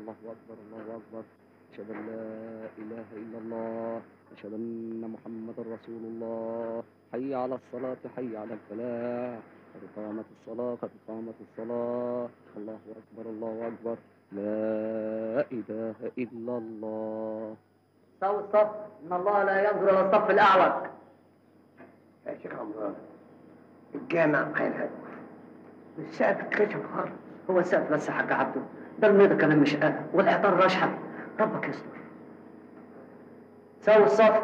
الله أكبر الله أكبر أشهد أن لا إله إلا الله أشهد أن محمدا رسول الله حي على الصلاة حي على الفلاح قد قامت الصلاة قد قامت الصلاة الله أكبر الله أكبر لا إله إلا الله سوي الصف إن الله لا ينظر إلى الصف الأعوج يا شيخ عمران الجامع هينهد السقف اتكشف خالص هو السقف بس يا حاج عبده ده الميضة كمان مش قادر والعطار رشحة ربك يستر سوي الصف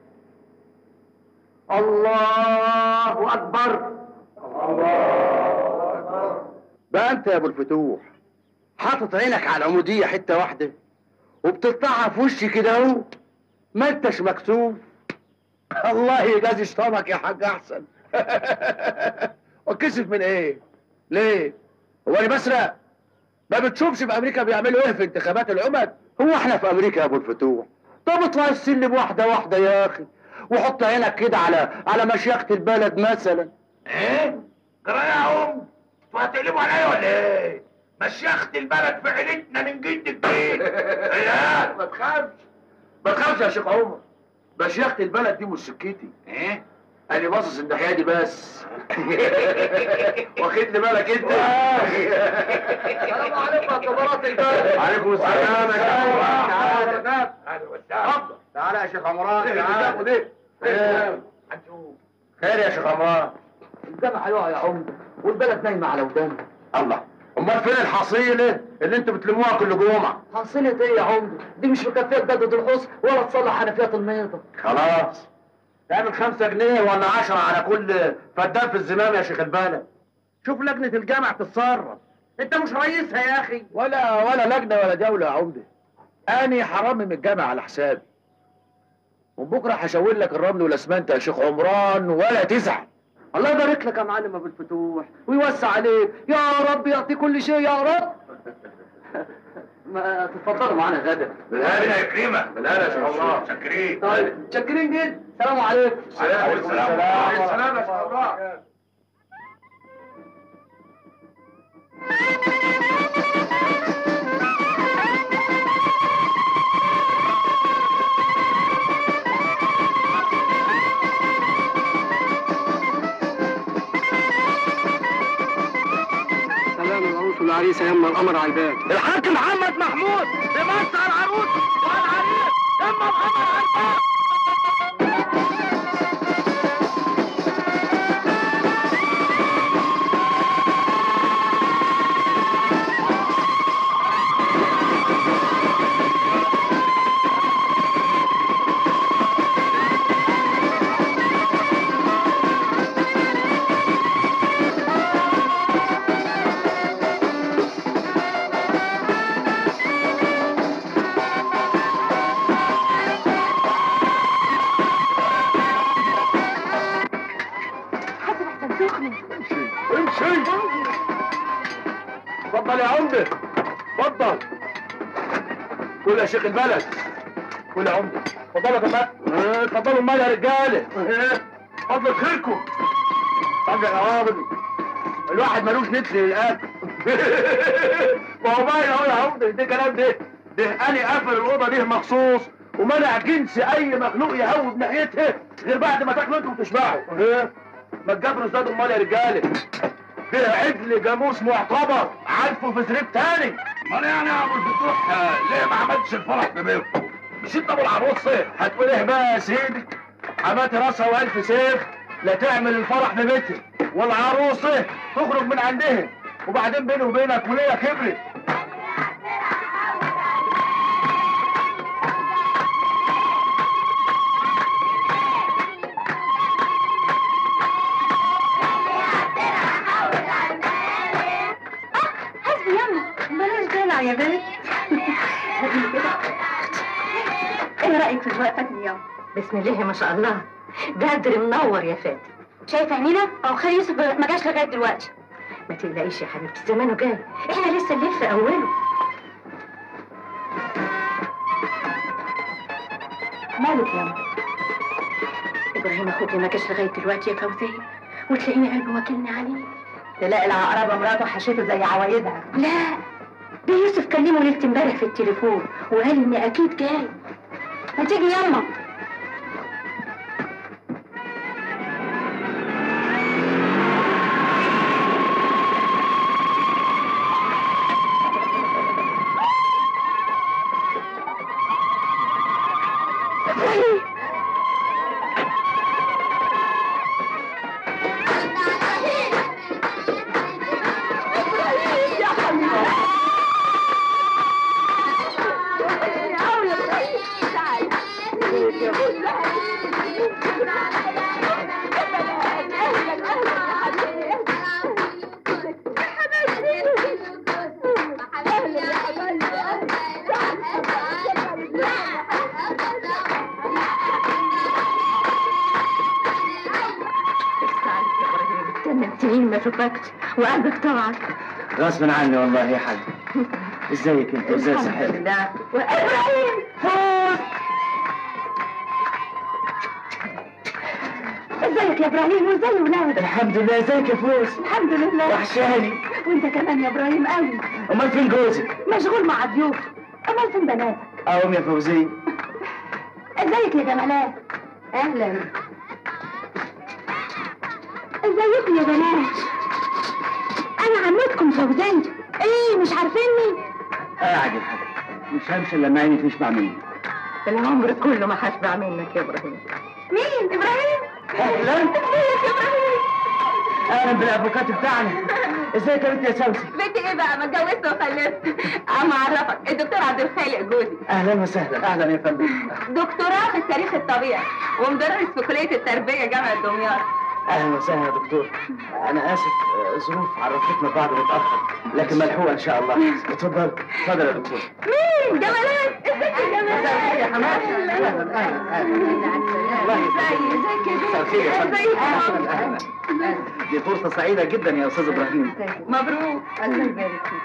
الله أكبر بقى انت يا ابو الفتوح حاطط عينك على العموديه حته واحده وبتقطعها في وشي كده اهو ما انتش مكسوف الله يجازي شطانك يا حاج احسن وكسف من ايه ليه هو انا بسرق ما بتشوفش في امريكا بيعملوا ايه في انتخابات العمد هو احنا في امريكا يا ابو الفتوح طب اطلع السلم واحده واحده يا اخي وحط عينك كده على على مشيخه البلد مثلا ايه؟ جرى يا ام؟ انتوا هتقلبوا عليا ولا ايه؟ مشيخة البلد في عيلتنا من جد كبير عيال ما تخافش ما تخافش يا شيخ عمر مشيخة البلد دي مش سكتي ايه؟ انا باصص الناحيه دي بس واخد لي بالك انت السلام عليكم يا كبارات البلد عليكم السلام يا شيخ عمران تعالى اهلا وسهلا تعالى يا شيخ عمران تعالى ايه؟ خير هنشوف خير يا شيخ عمران الجامع هيقع يا عمدة والبلد نايمة على ودانه الله امال فين الحصيله اللي انتوا بتلموها كل جمعه حصيلة ايه يا عمدة؟ دي مش مكفية تجدد الحصن ولا تصلح حنفيات الميضة خلاص تعمل خمسة جنيه ولا عشرة على كل فدان في الزمام يا شيخ البلد شوف لجنة الجامع تتصرف انت مش رئيسها يا اخي ولا ولا لجنة ولا دولة يا عمدة اني حرامم الجامع على حسابي ومن بكره هشاور لك الرمل والاسمنت يا شيخ عمران ولا تزعل الله يبارك لك يا معلم ابو الفتوح ويوسع عليك يا رب يعطي كل شيء يا رب ما تتفضلوا معانا غدا بالهلا يا كريمة بالهلا يا شيخ عمران شاكرين طيب متشكرين جدا السلام عليكم عليكم السلام عليكم السلام يا شيخ عمران سلام العروس والعريس يما القمر على الباب الحاج محمد محمود بمصر العروس والعريس اما القمر على الباب امشي اتفضل يا عمده اتفضل كل يا شيخ البلد كل يا عمده اتفضلوا يا جماعه اه، اتفضلوا الميه يا رجاله اه، فضل خيركم طب يا عوضي الواحد ملوش نفس للاكل ما هو باين اهو يا عمده ده كلام ده ده انا قافل الاوضه دي مخصوص ومنع جنس اي مخلوق يهوب ناحيتها غير بعد ما تاكلوا انتوا وتشبعوا اه، ما تجبروا زاد امال يا رجاله ده عجل جاموس معتبر عارفه في سريب تاني امال يعني يا ابو الفتوح آه، ليه ما عملتش الفرح في بيتكم؟ مش انت ابو العروسه هتقول ايه بقى يا سيدي حماتي راسها والف سيف لا تعمل الفرح في بيتي والعروسه تخرج من عندها وبعدين بيني وبينك وليا كبرت حسبي يلا بلاش دلع يا بنت ايه رايك في الوقفه اليوم بسم الله ما شاء الله بدر منور يا فاتن شايفه عينينا او خير يوسف ما جاش لغايه دلوقتي ما تقلقيش يا حبيبتي زمانه جاي احنا لسه الليل في اوله مالك يا أم؟ ابراهيم اخوك ما جاش لغايه دلوقتي يا فوزيه وتلاقيني قلبي واكلني عليه تلاقي العقربه مراته حشيته زي عوايدها لا ده يوسف كلمه ليلة امبارح في التليفون وقال اني اكيد جاي ما تيجي يلا ثمان سنين ما شفتكش وقلبك طبعا غصب عني والله يا حاج ازيك انت ازاي الحمد صحتك لله وابراهيم فوز ازيك يا ابراهيم وازاي ولادك الحمد لله ازيك يا فوز الحمد لله وحشاني وانت كمان يا ابراهيم قوي امال فين جوزك مشغول مع ضيوف امال فين بناتك اقوم يا فوزيه ازيك يا جمالات اهلا ازيكم يا بنات انا عمتكم فوزية ايه مش عارفيني قاعد يا حاج مش همشي الا لما عيني تشبع مني العمر كله ما هشبع منك يا ابراهيم مين ابراهيم اهلا ازيك يا ابراهيم اهلا بالافوكات بتاعنا ازيك يا بنت يا سوسي بنت ايه بقى ما اتجوزت وخلفت اما اعرفك الدكتور عبد الخالق جوزي اهلا وسهلا اهلا يا فندم دكتوراه في التاريخ الطبيعي ومدرس في كليه التربيه جامعه دمياط اهلا وسهلا يا دكتور انا اسف آه، ظروف عرفتنا بعض متاخر لكن ملحوقه ان شاء الله اتفضل اتفضل يا دكتور مين جمالات ازيك يا جمالات يا حماد اهلا اهلا اهلا الله يسلمك. ازيك يا مساء الخير يا فندم. ازيك اهلا اهلا دي فرصه سعيده جدا يا استاذ ابراهيم مبروك الله يبارك فيك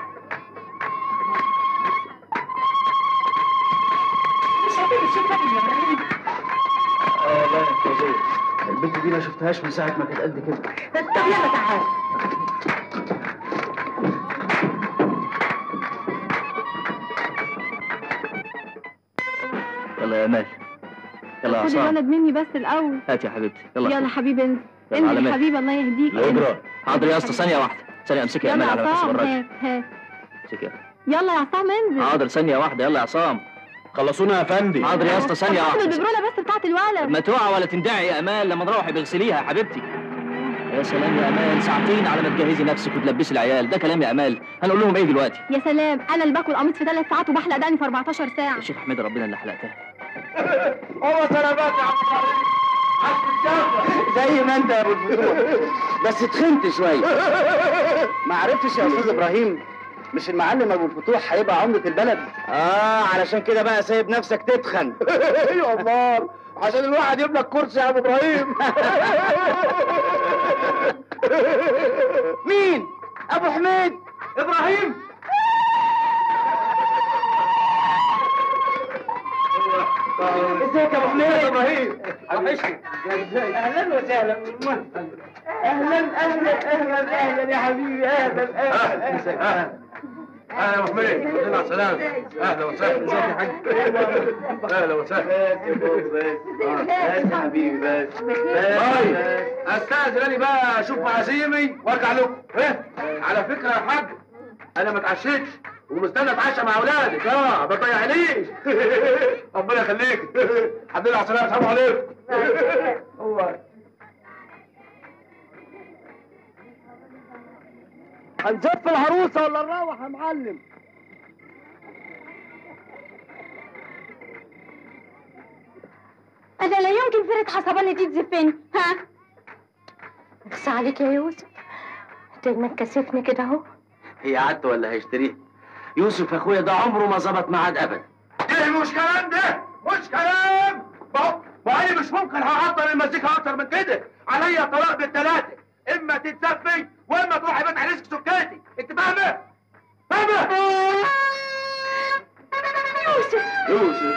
مش هتيجي تشوفك يا ابراهيم اه لا يا فوزيه البنت دي ما شفتهاش من ساعه ما كانت قد كده طب يلا تعال يلا يا امال يلا يا خد عصام الولد مني بس الاول هات يا حبيبتي يلا يلا حبيبي انزل يلا على انزل مهلك. حبيبي الله يهديك انزل. اجرى حاضر يا اسطى ثانيه واحده ثانيه امسكي يا يلا امال يا على حسب عصام الراجل هات هات امسكي يلا يا عصام انزل حاضر ثانيه واحده يلا يا عصام خلصونا يا فندم حاضر يا اسطى ثانيه طب واحده الببرونه بس بتاعت الولد ما توعى ولا تندعي يا امال لما نروح بيغسليها يا حبيبتي يا سلام يا امال ساعتين على ما تجهزي نفسك وتلبسي العيال ده كلام يا امال هنقول لهم ايه دلوقتي يا سلام انا اللي باكل قميص في ثلاث ساعات وبحلق دقني في 14 ساعه يا شيخ احمد ربنا اللي حلقتها هو سلامات يا عم ابراهيم عاش بالجنة. زي ما انت يا ابو الفتوح بس تخنت شويه ما عرفتش يا استاذ ابراهيم مش المعلم ابو الفتوح هيبقى عمدة البلد اه علشان كده بقى سايب نفسك تتخن ايوه امال عشان الواحد يملك كرسي يا ابو ابراهيم مين ابو حميد ابراهيم ازيك يا ابو حميد ابراهيم وحشني اهلا وسهلا اهلا اهلا اهلا اهلا يا حبيبي اهلا اهلا اهلا اهلا يا ابو حميد الحمد لله على السلامه اهلا وسهلا ازيك يا حاج اهلا وسهلا بس يا حبيبي بس طيب استاذن انا بقى اشوف معازيمي وارجع لكم ايه على فكره يا حاج انا ما اتعشيتش ومستني اتعشى مع اولادك اه ما تضيعنيش ربنا يخليك الحمد لله على السلامه السلام عليكم هو هنزف العروسه ولا نروح يا معلم انا لا يمكن فرقه حسباني دي تزفني ها اخس عليك يا يوسف دايما كسفني كده اهو هي عدت ولا هيشتريها يوسف يا اخويا ده عمره ما ظبط ميعاد ابدا ايه مش كلام ده مش كلام ما هو- ما انا مش ممكن هعطل المزيكا اكتر من كده عليا طلاق بالثلاثه اما تتزفي واما تروح يبات على رزق سكاتي انت فاهمه فاهمه يوسف يوسف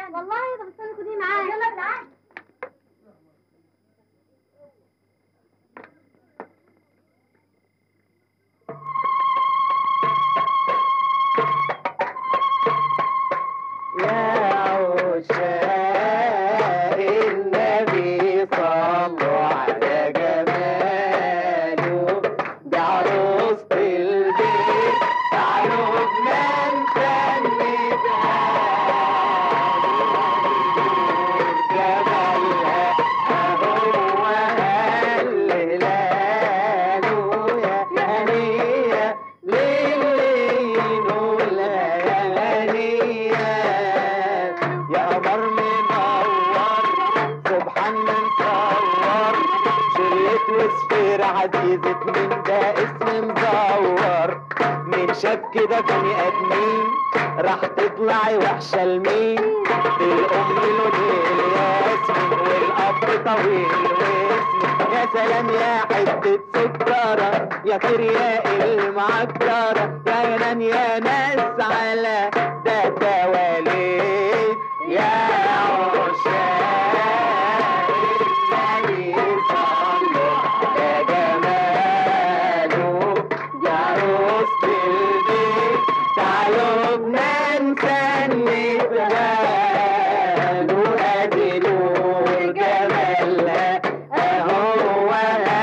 معاك والله طب استنى خديه معاك يلا بالعكس يا عشاق النبي صلوا على جماله ده عروسة البيت تعالوا بنسندها جمالها هو هللاله يا هنية للي نقولها يا هنية يا قمر منور سبحان من صور شريط وسفير عزيزة من ده اسم مزور من شاف كده بني ادمين راح تطلعي وحشة لمين الام لونين ياسمين والاب طويل واسمه يا سلام يا حتة سكرة يا كرياء المعكرة يا ينام يا ناس على ده تواليد يا عشاق النبي صلوا يا جماله يا عروسة البيت تعالوا بننسى نتغالوا ادي نور جمالها اهو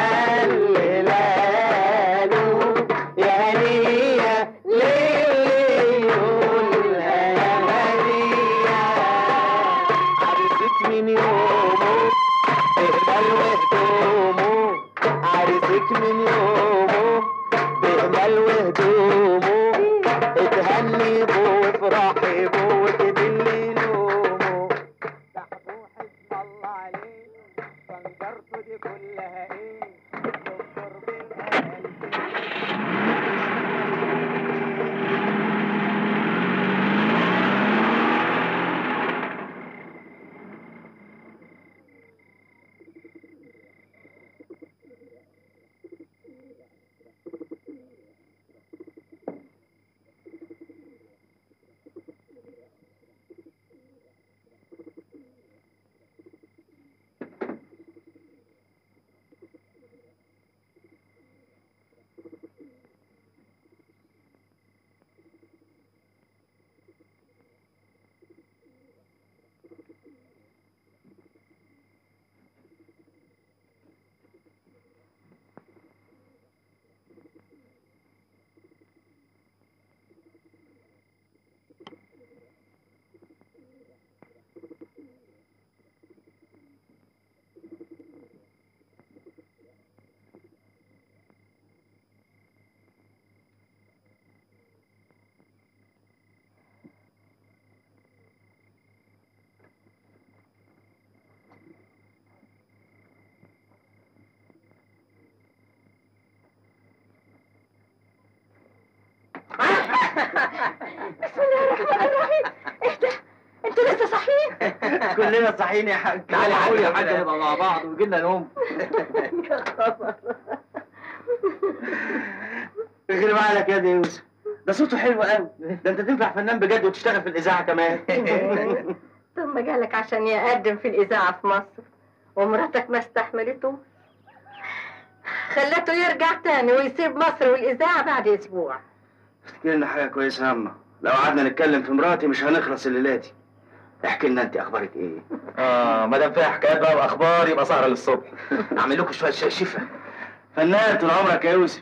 هللاله يا هنية للي يقولها يا هنية عرست من يومه بهمل وهدومه عرسك من يومه بهمل وهدومه اتهني بو وافرحي بو وتدلي لومه سحبوا حسب الله عليه فانجرته دي كلها ايه دكتور بالقلب بسم الله الرحمن الرحيم اهدى انتوا لسه صاحيين كلنا صاحيين يا حاج تعالى حاول يا حاج نبقى مع بعض ويجي لنا نوم غير بالك يا دي يوسف ده صوته حلو قوي ده انت تنفع فنان بجد وتشتغل في الاذاعه كمان ثم جالك عشان يقدم في الإذاعة في مصر ومراتك ما استحملته خلته يرجع تاني ويسيب مصر والإذاعة بعد أسبوع افتكر لنا حاجه كويسه يا اما لو قعدنا نتكلم في مراتي مش هنخلص الليله دي احكي لنا انت اخبارك ايه اه ما دام فيها حكايات بقى واخبار يبقى سهره للصبح اعمل لكم شويه شفا فنان طول عمرك يا يوسف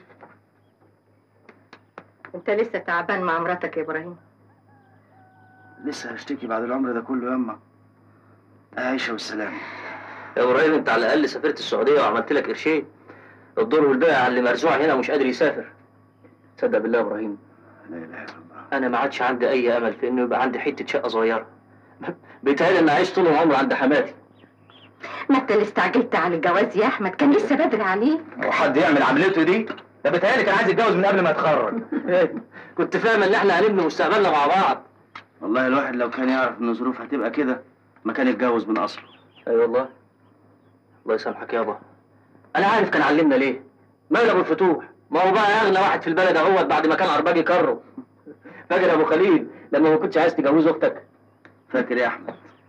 أنت لسه تعبان مع مراتك يا إبراهيم لسه هشتكي بعد العمر ده كله يا اما عايشه والسلام يا ابراهيم انت على الاقل سافرت السعوديه وعملت لك قرشين الدور والبيع على اللي مرزوع هنا مش قادر يسافر تصدق بالله يا ابراهيم لا اله الا الله انا ما عادش عندي اي امل في انه يبقى عندي حته شقه صغيره بيتهيألي اني عايش طول العمر عند حماتي ما أنت اللي استعجلت على الجواز يا أحمد كان لسه بدري عليه هو حد يعمل عمليته دي ده بيتهيألي كان عايز يتجوز من قبل ما يتخرج كنت فاهم ان احنا هنبني مستقبلنا مع بعض والله الواحد لو كان يعرف ان ظروف هتبقى كده ما كان يتجوز من اصله اي والله الله يسامحك يابا انا عارف كان علمنا ليه مال ابو الفتوح ما هو بقى اغنى واحد في البلد اهوت بعد ما كان عرباجي كره فاكر يا ابو خليل لما ما كنتش عايز تجوز اختك فاكر يا احمد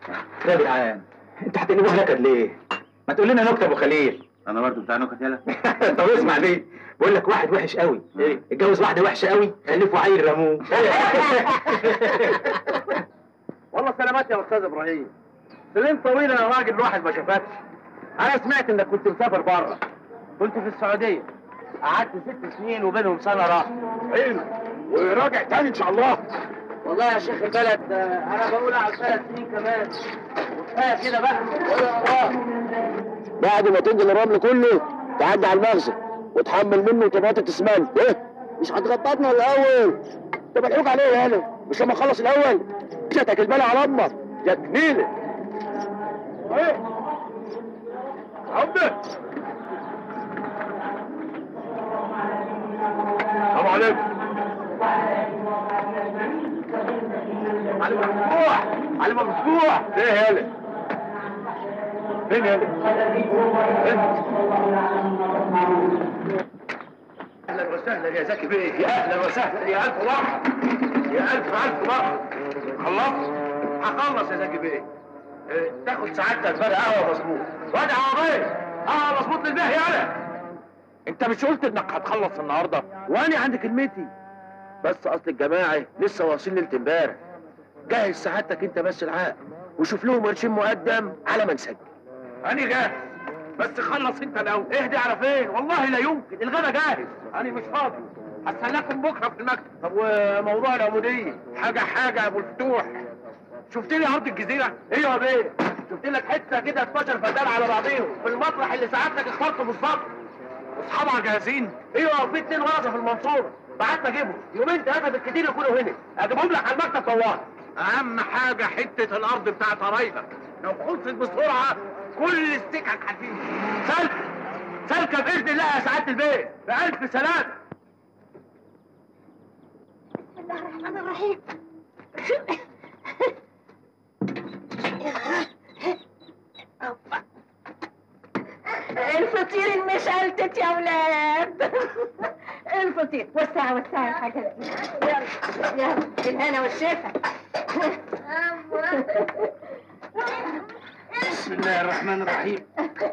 يا جدعان انت هتقلبوها نكد ليه؟ ما تقول لنا نكته ابو خليل انا برضه بتاع نكت يلا طب اسمع دي بقول لك واحد وحش قوي ايه؟ اتجوز واحده وحشه قوي خلفوا عيل رموه والله سلامات يا استاذ ابراهيم سنين طويله يا راجل الواحد ما شافكش انا سمعت انك كنت مسافر بره كنت في السعوديه قعدت ست سنين وبينهم سنه راحه حلو وراجع تاني ان شاء الله والله يا شيخ البلد آه، انا بقول على ثلاث سنين كمان وكفايه كده بقى بعد ما تنزل الرمل كله تعدي على المخزن وتحمل منه طماطة اسمنت ايه مش هتغططنا الاول انت ملحوق عليه يا انا مش لما اخلص الاول جاتك البلا على امك يا جميله ايه عبده السلام عليكم علي مفتوح علي مفتوح ايه يالا فين يالا اهلا وسهلا يا زكي بيه يا اهلا وسهلا يا الف مرحبا يا الف الف مرحبا خلصت هخلص يا زكي بيه إيه، تاخد سعادتك بقى قهوه مظبوط وادي عربيه قهوه مظبوط للبيه يالا انت مش قلت انك هتخلص النهارده وانا عندي كلمتي بس اصل الجماعه لسه واصلين ليله امبارح جهز سعادتك انت بس العقل وشوف لهم قرشين مقدم على ما نسجل انا جاهز بس خلص انت الاول اهدي على فين والله لا يمكن الغدا جاهز انا مش فاضي هستناكم بكره في المكتب طب وموضوع العموديه حاجه حاجه يا ابو الفتوح شفت لي ارض الجزيره ايوه يا بيه شفت لك حته كده 12 فدان على بعضيهم في المطرح اللي سعادتك اخترته بالظبط واصحابها جاهزين ايوه في اتنين ورثه في المنصوره بعت اجيبهم يومين ثلاثه بالكتير يكونوا هنا اجيبهم لك على المكتب طوال اهم حاجه حته الارض بتاعت قرايبك لو خلصت بسرعه كل السكك هتيجي سلك سلكه باذن الله يا سعاده البيت بألف سلامه بسم الله الرحمن الرحيم أوبا. الفطير المشلتت يا ولاد الفطير وسع وسع الحاجات دي يلا يلا الهنا والشفا بسم الله الرحمن الرحيم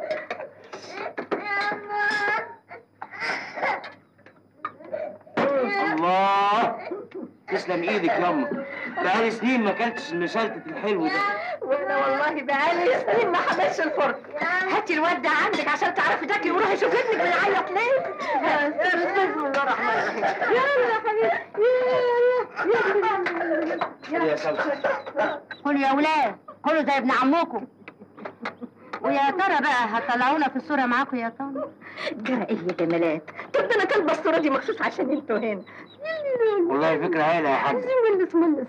الله تسلم ايدك ياما بقالي سنين ما اكلتش المشلتت الحلو ده وانا والله بقالي سنين ما حملش الفرن هاتي الواد ده عندك عشان تعرفي تاكلي وروحي شوفي ابنك بيعيط ليه بسم الله الرحمن الرحيم يلا يا حبيبي يلا يا سلام كلوا يا ولاد كلوا زي ابن عمكم ويا ترى بقى هتطلعونا في الصورة معاكم يا ترى جرى ايه يا جمالات طب ده انا كاتبه الصوره دي مخصوص عشان انتوا هنا والله فكرة هايلة يا حاج ملس ملس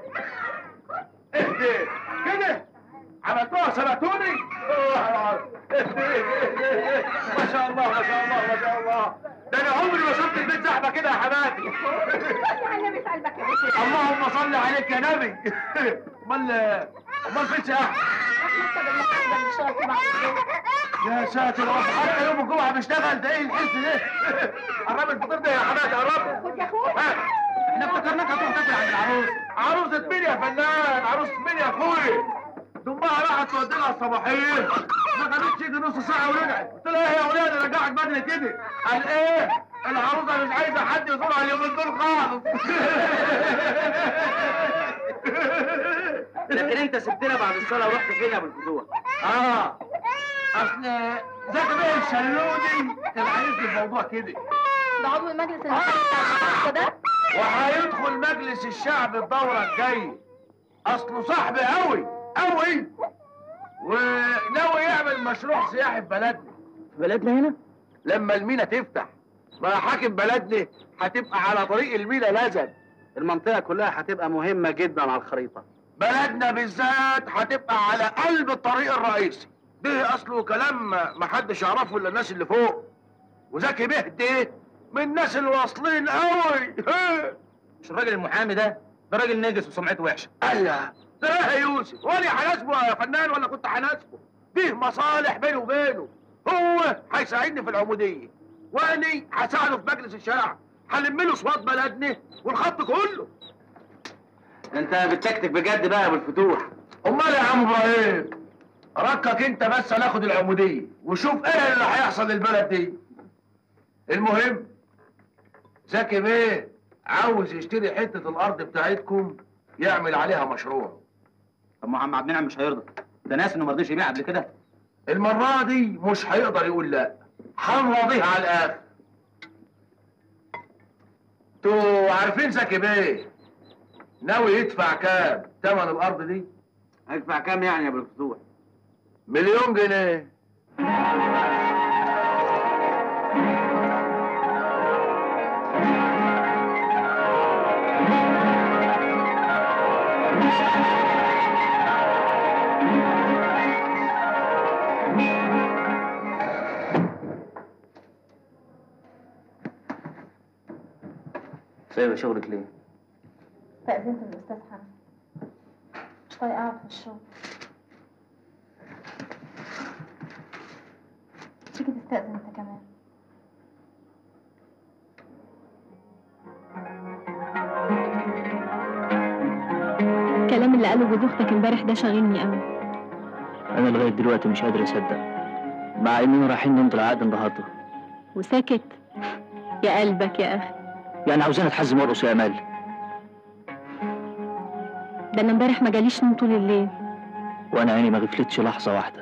اهدي كده عملتوها سبقتوني ما شاء الله ما شاء الله ما شاء الله ده انا عمري ما شفت البيت زحمه كده يا حماتي يا النبي في قلبك يا بنتي اللهم صل عليك يا نبي امال امال فين يا يا ساتر يا رب حتى يوم الجمعه بيشتغل ده ايه الحس ده قرب الفطير ده يا حماتي قرب خد يا اخويا ها، احنا افتكرناك هتروح تاكل عند العروس عروسة مين يا فنان عروسة مين يا اخوي دمها راحت تودي لها الصباحيه ما خدتش يجي نص ساعه ورجعت قلت لها ايه يا ولاد انا رجعت بدري كده قال ايه العروسه مش عايزه حد يزورها اليومين دول خالص لكن انت سبتنا بعد الصلاة ورحت فين يا ابو الفتوح؟ اه اصل زكي بيه الشلودي كان عايز لي الموضوع كده ده عضو المجلس المحلي بتاع المدرسة ده وهيدخل مجلس الشعب الدورة الجاية أصله صاحبي أوي أوي وناوي يعمل مشروع سياحي في بلدنا في بلدنا هنا؟ لما المينا تفتح ما حاكم بلدنا هتبقى على طريق المينا نزل المنطقة كلها هتبقى مهمة جدا على الخريطة بلدنا بالذات هتبقى على قلب الطريق الرئيسي ده اصله كلام ما حدش يعرفه الا الناس اللي فوق وزكي بيه ده من الناس اللي واصلين قوي مش الراجل المحامي ده ده راجل نجس وسمعته وحشة الله ده إيه يا يوسف وانا هناسبه يا فنان ولا كنت هناسبه فيه مصالح بيني وبينه هو هيساعدني في العموديه وانا هساعده في مجلس الشعب هلم له صوات بلدنا والخط كله انت بتكتك بجد بقى يا ابو الفتوح امال يا عم ابراهيم ركك انت بس هناخد العموديه وشوف ايه اللي هيحصل للبلد دي المهم زكي بيه عاوز يشتري حته الارض بتاعتكم يعمل عليها مشروع طب ما عم عبد المنعم مش هيرضى ده ناس انه ما رضيش يبيع قبل كده المره دي مش هيقدر يقول لا هنراضيها على الاخر انتوا عارفين زكي بيه ناوي يدفع كام تمن الارض دي هيدفع كام يعني يا ابو الفتوح مليون جنيه سايبه شغلك ليه؟ استأذنت من الأستاذ حنفي مش طايقة أقعد في الشغل تيجي تستأذن أنت كمان الكلام اللي قاله جوز أختك امبارح ده شاغلني قوي انا لغايه دلوقتي مش قادر اصدق مع اننا رايحين نمضي العقد النهارده وساكت يا قلبك يا أخي يعني عاوزانا اتحزم وارقص يا امال ده أنا امبارح ما جاليش نوم طول الليل وانا عيني ما غفلتش لحظه واحده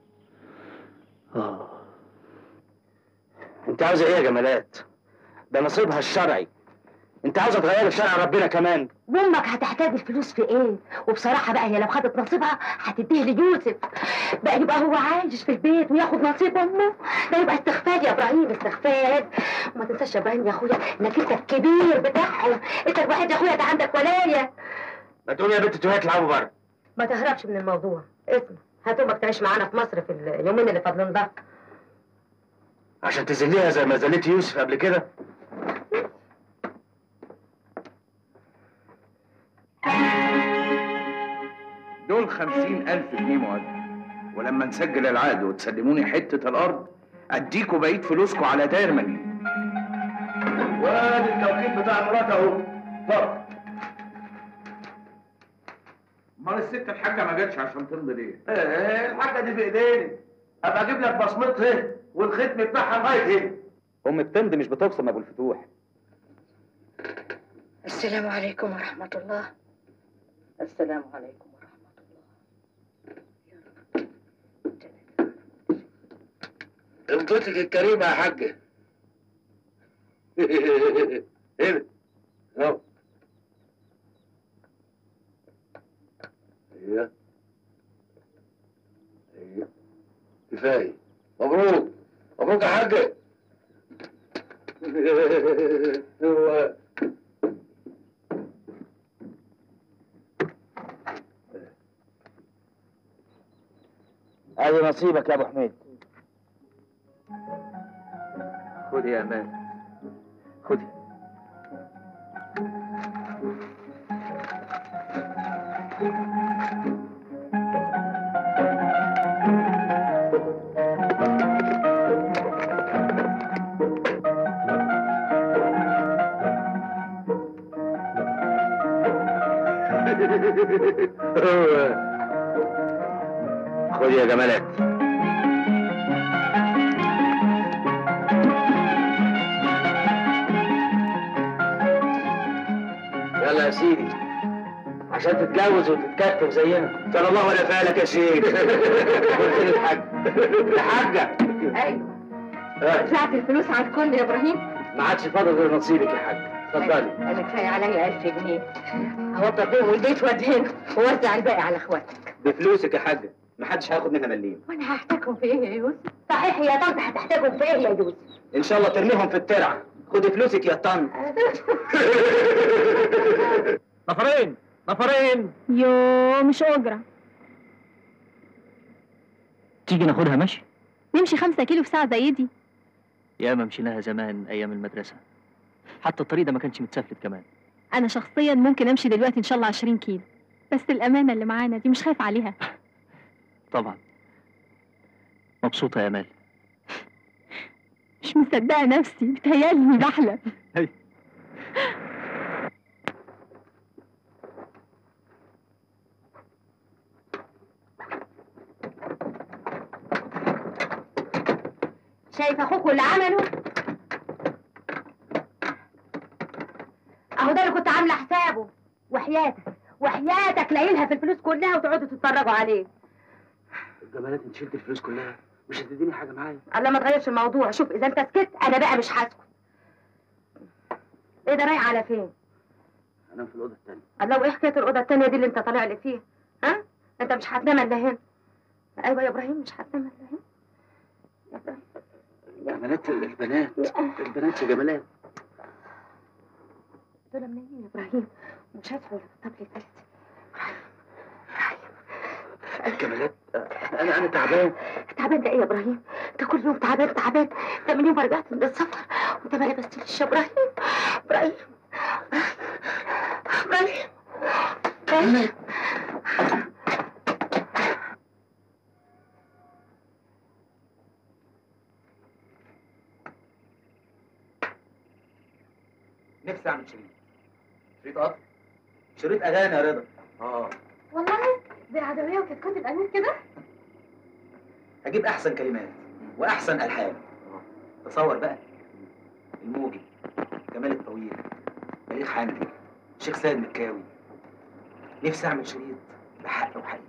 اه انت عاوزه ايه يا جمالات؟ ده نصيبها الشرعي انت عاوزه تغيري في شرع ربنا كمان وامك هتحتاج الفلوس في ايه وبصراحه بقى هي لو خدت نصيبها هتديه ليوسف بقى يبقى هو عايش في البيت وياخد نصيب امه ده يبقى استغفال يا ابراهيم استغفال وما تنساش يا ابراهيم يا اخويا انك انت الكبير بتاعهم انت الوحيد يا اخويا ده عندك ولايه ما تقومي يا بنت تروحي تلعبوا بره ما تهربش من الموضوع اسمع هات امك تعيش معانا في مصر في اليومين اللي فاضلين ده عشان تذليها زي ما ذليت يوسف قبل كده دول خمسين ألف جنيه مقدم ولما نسجل العقد وتسلموني حتة الأرض أديكوا بقية فلوسكوا على داير مليون وادي التوكيل بتاع مرات أهو اتفضل أمال الست الحاجة ما جاتش عشان تمضي ليه؟ إيه الحاجة دي بإيديني أبقى أجيب لك بصمتها والختم بتاعها لغاية هنا ام بتمضي مش بتبصم يا ابو الفتوح السلام عليكم ورحمه الله السلام عليكم ورحمه الله امضتك الكريمة يا حاجة هنا اهو ايوه ايوه كفاية مبروك مبروك يا حاجة هو ادي نصيبك يا ابو حميد خد يا امان خد خد يا جمالات يلا يا سيدي عشان تتجوز وتتكتف زينا صلى الله ولا فعلك يا شيخ قلت لي الحاج الحاجه ايوه دفعت الفلوس على الكل يا ابراهيم ما عادش فاضل غير نصيبك يا حاج اتفضلي انا كفايه عليا 1000 جنيه هوضب بيهم البيت وادهنه ووزع الباقي على اخواتك بفلوسك يا حاجه ما حدش هياخد منها مليم وانا هحتاجهم في ايه يا يوسف صحيح يا طنط هتحتاجهم في ايه يا يوسف ان شاء الله ترميهم في الترعه خدي فلوسك يا طن نفرين نفرين يو مش أجرة تيجي ناخدها ماشي نمشي خمسة كيلو في ساعة زي دي ياما مشيناها زمان ايام المدرسه حتى الطريق ده ما كانش متسفلت كمان أنا شخصيا ممكن أمشي دلوقتي إن شاء الله 20 كيلو بس الأمانة اللي معانا دي مش خايف عليها طبعا مبسوطه يا امال مش مصدقة نفسي بتهيألي إني بحلم شايف اخوك واللي عمله اهو ده اللي كنت عامله حسابه وحياتك وحياتك لاقيلها في الفلوس كلها وتقعدوا تتفرجوا عليه الجمالات انت شلت الفلوس كلها مش هتديني حاجه معايا الله ما تغيرش الموضوع شوف اذا انت سكت انا بقى مش هسكت ايه ده رايح على فين انام في الاوضه الثانيه الله وايه حكايه الاوضه التانيه دي اللي انت طالع لي فيها ها انت مش هتنام الا هنا ايوه يا ابراهيم مش هتنام الا هنا يا ابراهيم جمالات البنات البنات يا جمالات دول منين يا ابراهيم مش هدخل الطبل الثالث جمالات انا انا تعبان تعبان ده ايه يا ابراهيم انت كل يوم تعبان تعبان ده من يوم ما رجعت من السفر وانت ما لبستليش يا ابراهيم ابراهيم ابراهيم ابراهيم نفسي اعمل شريط شريط قطر شريط اغاني يا رضا اه والله زي العدوية وكتكوت الأمير كده هجيب احسن كلمات واحسن الحان تصور بقى الموجي جمال الطويل بليغ حمدي شيخ سيد مكاوي نفسي اعمل شريط بحق وحقيقي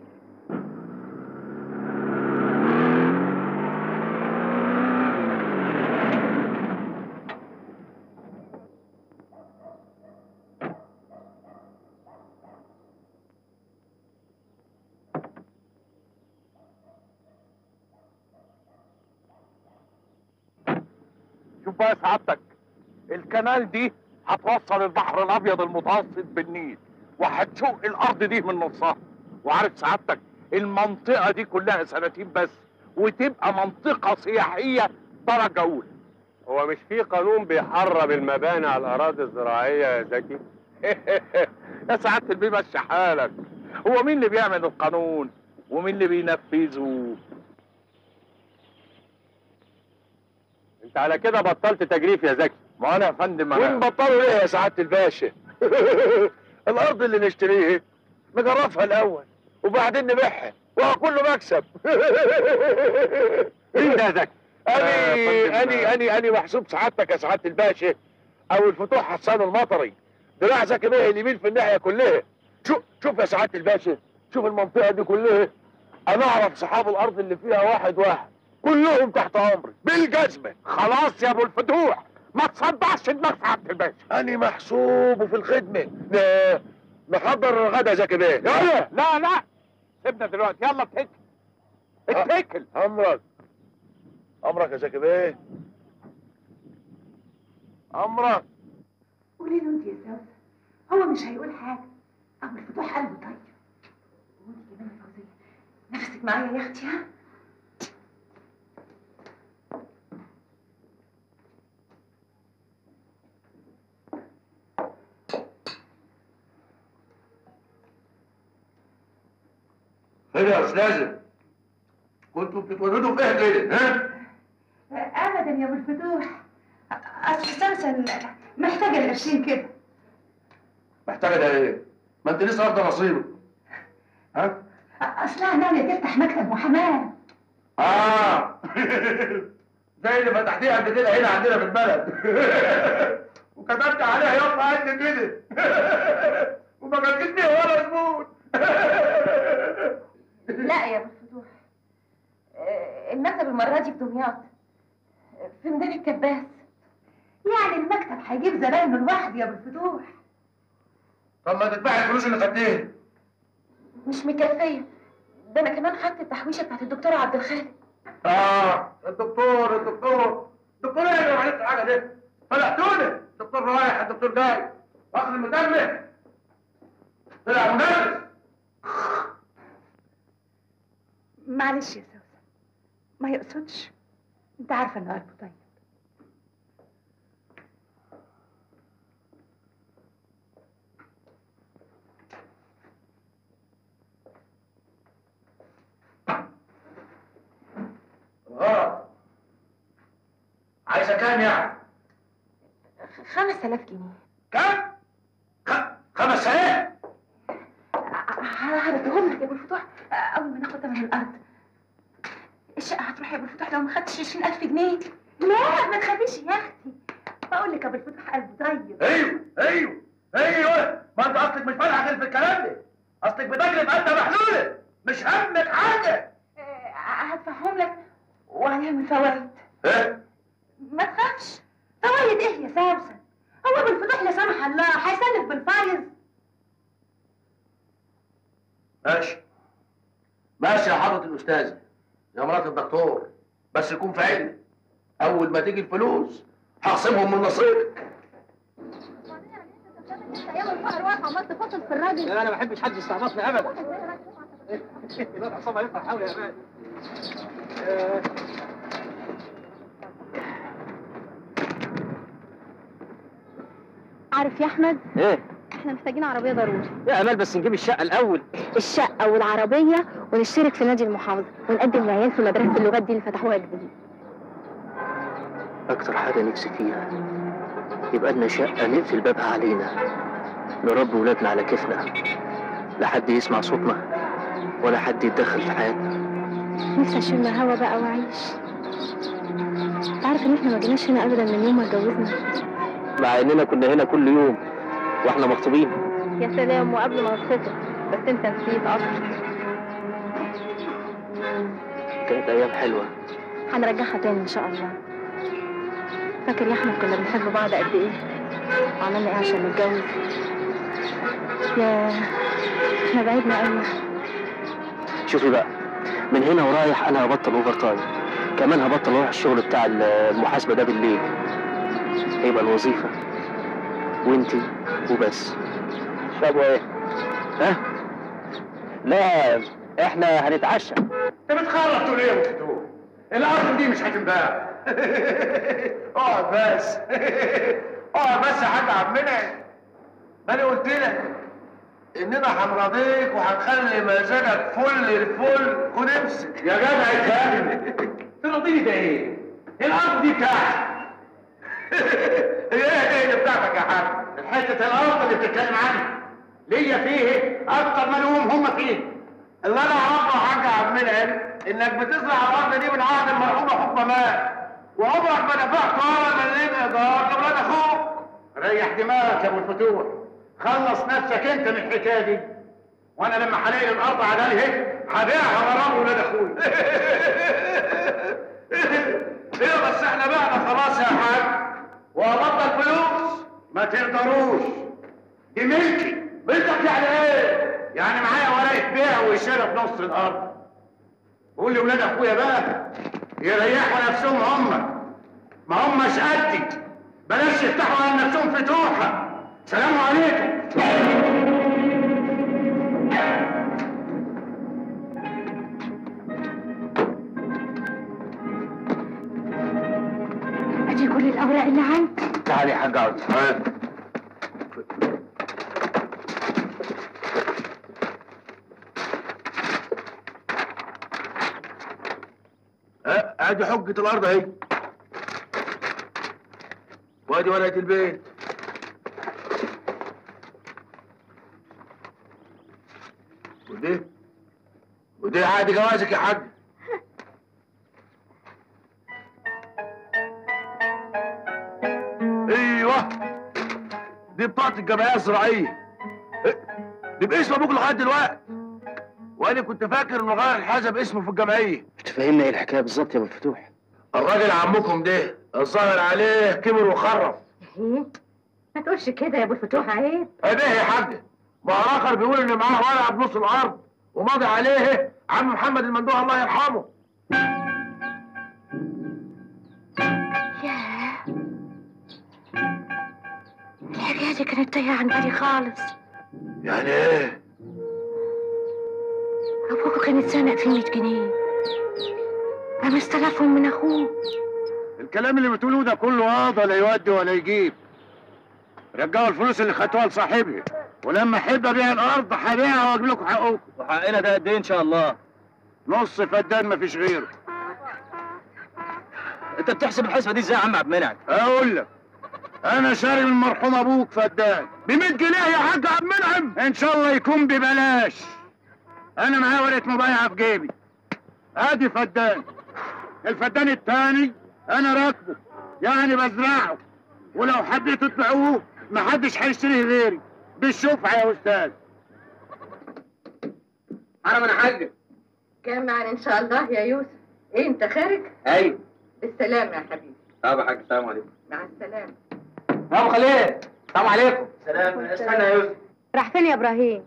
شوف بقى سعادتك الكنال دي هتوصل البحر الابيض المتوسط بالنيل وهتشق الارض دي من نصها وعارف سعادتك المنطقه دي كلها سنتين بس وتبقى منطقه سياحيه درجه اولى هو مش في قانون بيحرم المباني على الاراضي الزراعيه يا زكي يا سعاده البيه مشي حالك هو مين اللي بيعمل القانون ومين اللي بينفذه انت على كده بطلت تجريف يا زكي ما انا يا فندم أنا- ونبطلوا ليه يا سعاده الباشا الارض اللي نشتريها نجرفها الاول وبعدين نبيعها وهو كله مكسب مين ده يا زكي اني فندم. اني اني اني محسوب سعادتك يا سعاده الباشا او الفتوح حسان المطري دراع زكي بيه اليمين في الناحيه كلها شوف شوف يا سعاده الباشا شوف المنطقه دي كلها انا اعرف صحاب الارض اللي فيها واحد واحد كلهم تحت امري بالجزمه خلاص يا ابو الفتوح ما تصدعش دماغ سعاده الباشا أنا محسوب وفي الخدمة ن- نحضر الغدا زكي بيه يلا لا لا سيبنا دلوقتي يلا اتكل اتكل أمرك أمرك يا زكي بيه أمرك قولي له انت يا سوسة هو مش هيقول حاجة أبو الفتوح قلبه طيب وانت كمان يا فوزية نفسك معايا يا أختي ها خير يا أستاذ كنتوا بتتولدوا في إيه كده ها؟ أبدا يا أبو الفتوح أصل سوسن محتاجة القرشين كده محتاجة ده إيه؟ ما أنت لسه واخدة نصيبك ها؟ أصلها ناوية تفتح مكتب محاماة آه زي اللي فتحتيها قبل كده هنا عندنا في البلد وكتبت عليها يلا قد كده وما جاتش فيها ولا زبون لا يا ابو الفتوح آه، المكتب المره دي في دمياط آه، في ميدان الكباس يعني المكتب هيجيب زباينه لوحده يا أبو الفتوح طب ما تدفعي الفلوس اللي خدتيها مش مكفيه ده انا كمان خدت التحويشه بتاعت الدكتور عبد الخالق اه الدكتور الدكتور الدكتور ايه اللي ما عملتش حاجه دي فلحتوني الدكتور رايح الدكتور جاي واخد المتمم طلع مدرس معلش يا سوسن ما يقصدش انت عارفة انه قلبه طيب غلط عايزه كام يعني؟ 5000 جنيه كام؟ خ- خمس آلاف هردهم لك يا ابو الفتوح آه، اول ما ناخد ثمن الارض الشقه هتروح يا ابو الفتوح لو ما خدتش 20000 جنيه لا ما تخافيش يا اختي بقول لك ابو الفتوح قلبه طيب ايوه ايوه ايوه ما انت اصلك مش فالحه غير في الكلام ده اصلك بتجري بقلبها محلوله مش همك حاجه آه، هدفعهم لك وهنعمل فوائد ايه ما تخافش فوائد ايه يا سوسن هو ابو الفتوح لا سمح الله هيسلف بالفايز ماشي ماشي يا حضرة الأستاذة يا مرات الدكتور بس يكون في علمك أول ما تيجي الفلوس هخصمهم من نصيبك ايام الفقر واقع عمال تفصل في الراجل لا انا ما بحبش حد يستعبطني ابدا الواد عصام هيطلع حاول يا امان عارف يا احمد ايه احنا محتاجين عربيه ضروري يا امال بس نجيب الشقه الاول الشقه والعربيه ونشترك في نادي المحافظه ونقدم العيال في مدرسه اللغات دي اللي فتحوها جديد أكتر حاجة نفسي فيها يبقى لنا شقة نقفل بابها علينا نربي ولادنا على كيفنا لا حد يسمع صوتنا ولا حد يتدخل في حياتنا نفسي اشم هوا بقى واعيش تعرف ان احنا ما جيناش هنا ابدا من يوم ما اتجوزنا مع إننا كنا هنا كل يوم وإحنا مخطوبين يا سلام وقبل ما نتخطب بس انت نسيت اصلا كانت أيام حلوة هنرجعها تاني ان شاء الله فاكر يا احمد كنا بنحب بعض قد ايه وعملنا ايه عشان نتجوز يا احنا بعدنا قوي شوفي بقى من هنا ورايح أنا هبطل أوفر تايم كمان هبطل أروح الشغل بتاع المحاسبة ده بالليل هيبقى الوظيفة وانتي وبس طب وايه؟ ها؟ لا احنا هنتعشى انت بتخرب تقول ايه يا فتوح الارض دي مش هتنباع اقعد بس اقعد بس يا حاج عمنا ما انا قلت لك اننا هنرضيك وهنخلي مزاجك فل الفل خد امسك يا جدع اتكلم ترضيني ده ايه؟ الارض دي بتاعتي هي ايه اللي بتاعتك يا حاج؟ حته الارض اللي بتتكلم عنها ليا فيه اكتر ما لهم هم فيه اللي انا اعرفه يا حاج عبد المنعم انك بتزرع الارض دي من عهد المرحوم حكم مات وعمرك ما دفعت ولا مليم ايجار لاولاد اخوك ريح دماغك يا ابو الفتوح خلص نفسك انت من الحكايه دي وانا لما هلاقي الارض عدالي هيك هبيعها ورا ولاد اخوي ايه بس احنا بعنا خلاص يا حاج وهبطل فلوس ما تقدروش دي ملكي ملكك يعني ايه؟ يعني معايا ورقه بيع وشراء في نص الارض قول لي ولاد اخويا بقى يريحوا نفسهم هم ما هماش قدي بلاش يفتحوا على نفسهم فتوحه سلام عليكم ادي كل الاوراق اللي عندي تعالي يا حاج عوض ادي حجة الارض اهي وادي ورقة البيت ودي ودي عادي جوازك يا حاج ايوه دي بطاقة الجمعية الزراعية إيه؟ دي باسم ابوك لغاية دلوقتي وانا كنت فاكر انه غير الحاجة باسمه في الجمعية تفهمنا ايه الحكاية بالظبط يا ابو الفتوح الراجل عمكم ده الظاهر عليه كبر وخرف ايه ما تقولش كده يا ابو الفتوح عيب ايه يا حاج ما هو اخر بيقول ان معاه ورقه بنص الارض وماضي عليه عم محمد المندوح الله يرحمه ياه الحكايه دي كانت تايهه عن بالي خالص يعني ايه ابوكوا كان اتزنق في 100 جنيه قام استلفهم من اخوه الكلام اللي بتقولوه ده كله قاضي لا يودي ولا يجيب رجعوا الفلوس اللي خدتوها لصاحبها ولما احب ابيع الارض هبيعها واجيب لكم حقوقكم وحقنا ده قد ايه ان شاء الله نص فدان مفيش غيره انت بتحسب الحسبة دي ازاي يا عم عبد المنعم اقول لك انا شاري من مرحوم ابوك فدان ب 100 جنيه يا حاج عبد المنعم ان شاء الله يكون ببلاش انا معايا ورقه مبايعه في جيبي ادي فدان الفدان التاني انا راكبه يعني بزرعه ولو حبيتوا تبيعوه محدش هيشتريه غيري بالشفعة يا استاذ حرم انا حاج كان معنا ان شاء الله يا يوسف ايه انت خارج ايوه بالسلامة يا حبيبي طب يا حاج السلام عليكم مع السلامة يا ابو خليل السلام عليكم سلام استنى يا يوسف راح فين يا ابراهيم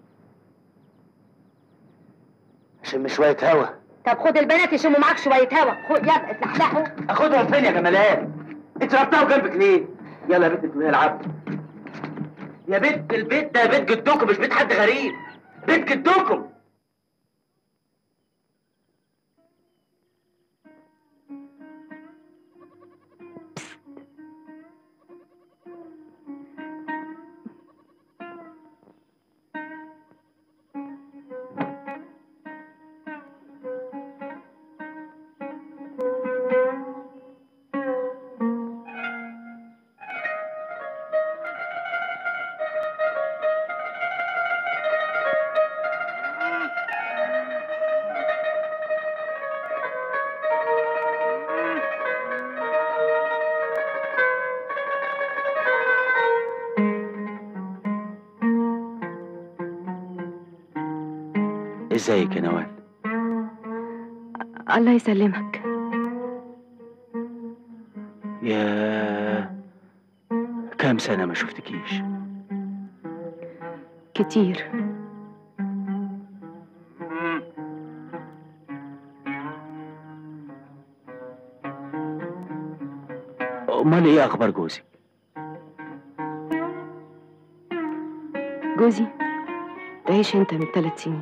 شم شويه هوا طب خد البنات يشموا معاك شويه هوا خد يلا اتلحلحوا اخدهم فين يا جمالات انت ربطها جنبك ليه يلا يا بنت انتوا هي العب يا بنت البيت ده بيت جدكم مش بيت حد غريب بيت جدكم ازيك يا نوال الله يسلمك يا كام سنة ما شفتكيش كتير امال ايه اخبار جوزك جوزي تعيش انت من ثلاث سنين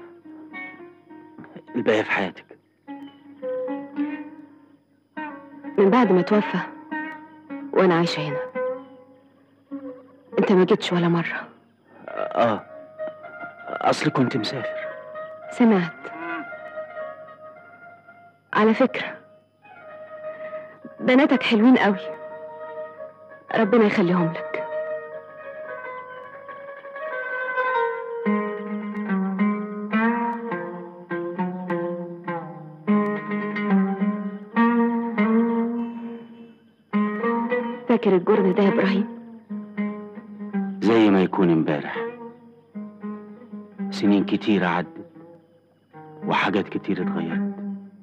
الباقي في حياتك من بعد ما توفى وانا عايشة هنا انت ما جيتش ولا مرة اه اصل كنت مسافر سمعت على فكرة بناتك حلوين قوي ربنا يخليهم لك فاكر الجرن ده يا ابراهيم زي ما يكون امبارح سنين كتيرة عدت وحاجات كتير اتغيرت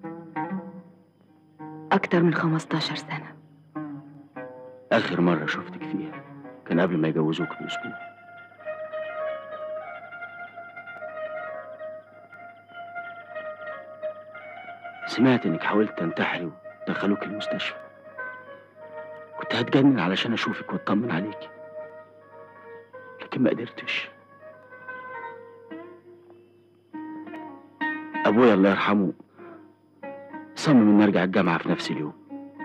اكتر من 15 سنة آخر مرة شفتك فيها كان قبل ما يجوزوك بأسبوع سمعت إنك حاولت تنتحري ودخلوك المستشفى كنت هتجنن علشان أشوفك وأطمن عليكي لكن ما قدرتش أبويا الله يرحمه صمم إني أرجع الجامعة في نفس اليوم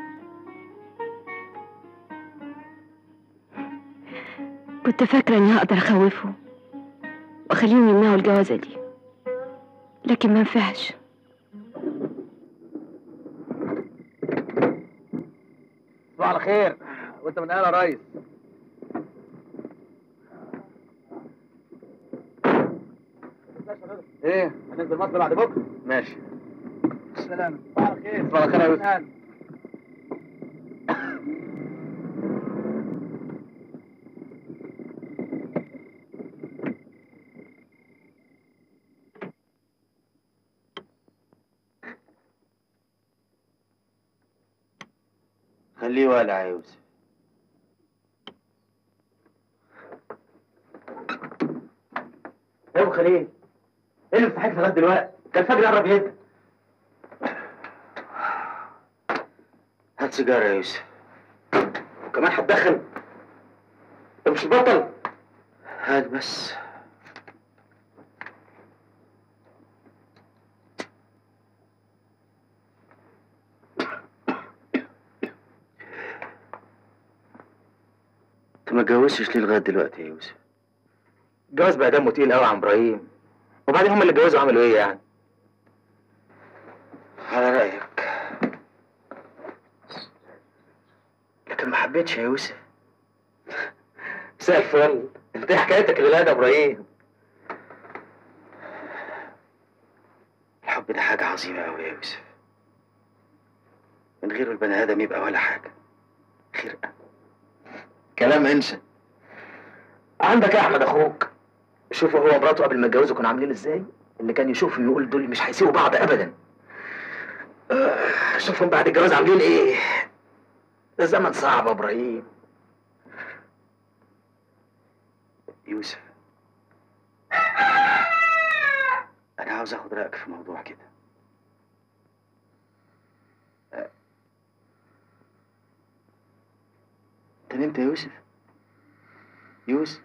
كنت فاكرة اني هقدر اخوفه واخليهم يمنعوا الجوازة دي لكن ما نفعش صباح على خير وانت من اهل يا ريس ايه هننزل مصر بعد بكره ماشي السلام صباح على خير صباح على خير يا يوسف خليه والع يا يوسف يا ابو خليل ايه اللي مستحيل لغايه دلوقتي كان الفجر قرب يهد هات سيجارة يا يوسف وكمان هتدخن انت مش تبطل هات بس انت ما اتجوزتش ليه لغايه دلوقتي يا يوسف الجواز بقى دمه تقيل قوي يا عم ابراهيم وبعدين هم اللي اتجوزوا عملوا ايه يعني على رايك لكن ما حبيتش يا يوسف مساء الفل انت ايه حكايتك اللي يا ابراهيم الحب ده حاجه عظيمه قوي يا يوسف من غير البني ادم يبقى ولا حاجه خرقه كلام انسى عندك يا احمد اخوك شوفوا هو ومراته قبل ما يتجوزوا كانوا عاملين ازاي اللي كان يشوف يقول دول مش هيسيبوا بعض ابدا آه، شوفهم بعد الجواز عاملين ايه ده زمن صعب يا ابراهيم يوسف انا عاوز اخد رايك في موضوع كده أه. انت نمت يا يوسف يوسف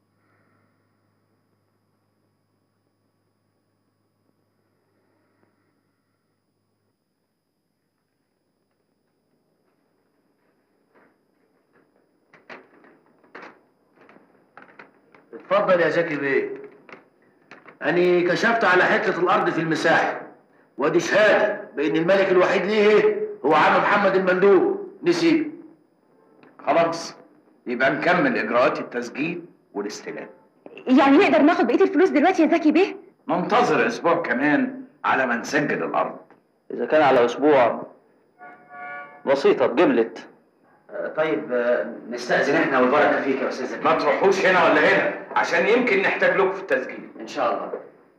اتفضل يا زكي بيه أنا كشفت على حتة الأرض في المساحة وادي شهادة بإن الملك الوحيد ليه هو عم محمد المندوب نسيب خلاص يبقى نكمل اجراءات التسجيل والاستلام يعني نقدر ناخد بقيه الفلوس دلوقتي يا زكي بيه ننتظر اسبوع كمان على ما نسجل الارض إذا كان على أسبوع بسيطة بجملت طيب آه، نستأذن احنا والبركة فيك يا أستاذ زكي ما تروحوش هنا ولا هنا عشان يمكن نحتاج لكم في التسجيل إن شاء الله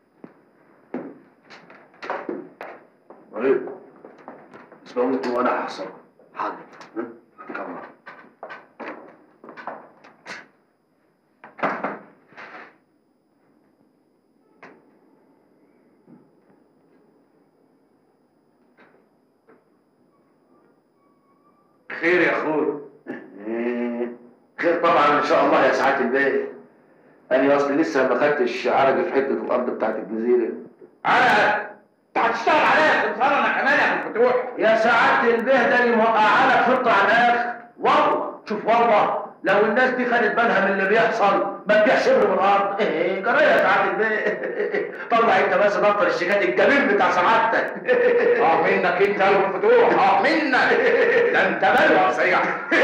طيب اسمعوا انتوا وانا هحصل حاضر كمان خير يا اخوي خير طبعا ان شاء الله يا سعاده البيه انا اصلي لسه ما خدتش عرج في حته الارض بتاعت الجزيره انا انت هتشتغل عليا تنصر انا كمان يا ابو الفتوح يا سعاده البيه ده اللي موقع لك خطه على الاخر والله شوف والله لو الناس دي خدت بالها من اللي بيحصل ما تبيعش شبر من الارض ايه جرى يا سعاده البيه طلع انت بس دفتر الشيكات الجميل بتاع سعادتك اه منك انت يا ابو الفتوح اه منك ده انت بلوى صيع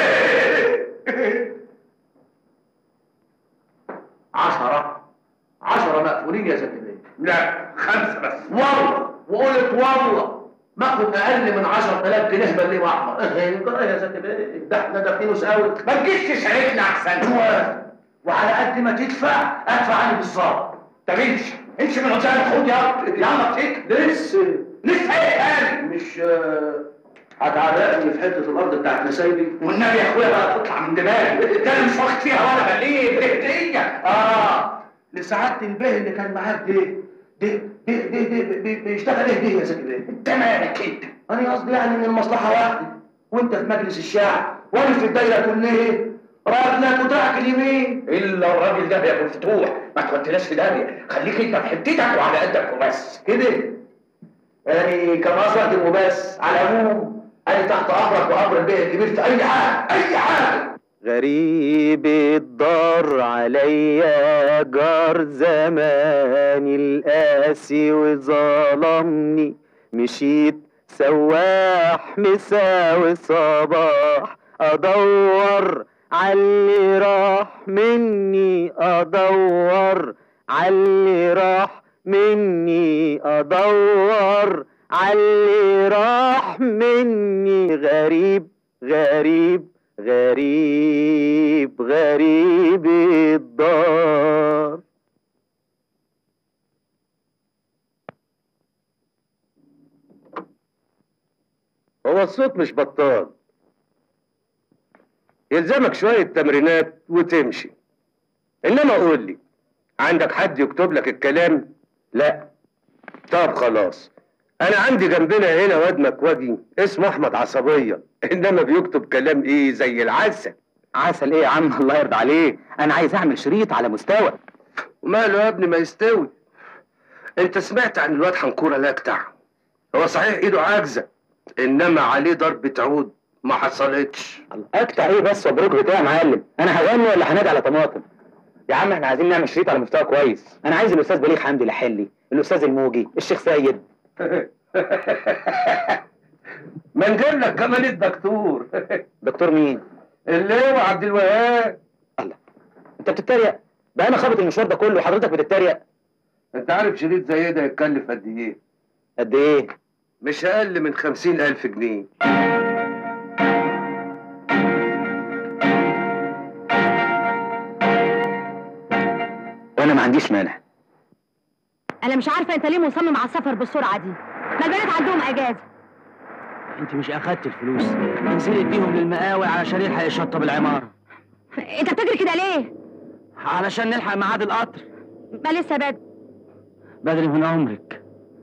عشرة عشرة مقفولين يا زكي بيه لا خمسه بس والله وقلت والله باخد اقل من 10000 جنيه مليم احمر ايه جرى يا زكي بيه ده احنا دافعين وساوي ما تجيش تشاركنا احسن وعلى قد ما تدفع ادفع عني بالظبط طب امشي امشي من قدامك خد يلا يلا فيك لسه لسه ايه تاني مش آه، هتعرقني في حته الارض بتاعت نسايبي والنبي يا اخويا بقى تطلع من دماغي ده انا مش واخد فيها ولا مليم دي هديه اه لسعاده البيه اللي كان معاك ده ده ده ده ده بي- بيشتغل ايه ده يا زكي بيه انت مالك انت انا قصدي يعني ان المصلحه واحده وانت في مجلس الشعب وانا في الدايره كلها راجلك ودراعك اليمين الا الراجل ده يا ابو الفتوح ما توديناش في داهيه خليك انت في حتتك وعلى قدك وبس كده يعني كان قصدك وبس على العموم انا تحت امرك وامر البيه الكبير في اي حاجه اي حاجه غريب الدار عليا جار زماني القاسي وظلمني مشيت سواح مساوي صباح ادور عاللي راح مني ادور عاللي راح مني ادور عاللي راح مني غريب غريب غريب غريب الدار هو الصوت مش بطال يلزمك شوية تمرينات وتمشي إنما قول لي عندك حد يكتب لك الكلام؟ لا طب خلاص أنا عندي جنبنا هنا واد مكواجي اسمه أحمد عصبية إنما بيكتب كلام إيه زي العسل عسل ايه يا عم الله يرضى عليه انا عايز اعمل شريط على مستوى وماله يا ابني ما يستوي انت سمعت عن الواد حنكوره الاجدع هو صحيح ايده عاجزه انما عليه ضربة عود ما حصلتش اقطع ايه بس وبروك بتاعي يا معلم انا هغني ولا هنادي على طماطم يا عم احنا عايزين نعمل شريط على مستوى كويس انا عايز الاستاذ بليغ حمدي لحلي الاستاذ الموجي الشيخ سيد ما نجيب لك كمان الدكتور دكتور مين اللي هو عبد الوهاب انت بتتريق بقى انا خابط المشوار ده كله وحضرتك بتتريق انت عارف شريط زي ده يتكلف قد ايه قد ايه مش اقل من خمسين الف جنيه ما عنديش مانع انا مش عارفه انت ليه مصمم على السفر بالسرعه دي ما البنات عندهم اجازه انت مش اخدت الفلوس انزلي اديهم للمقاول علشان يلحق يشطب العماره انت بتجري كده ليه علشان نلحق ميعاد القطر ما لسه بدري بدري من عمرك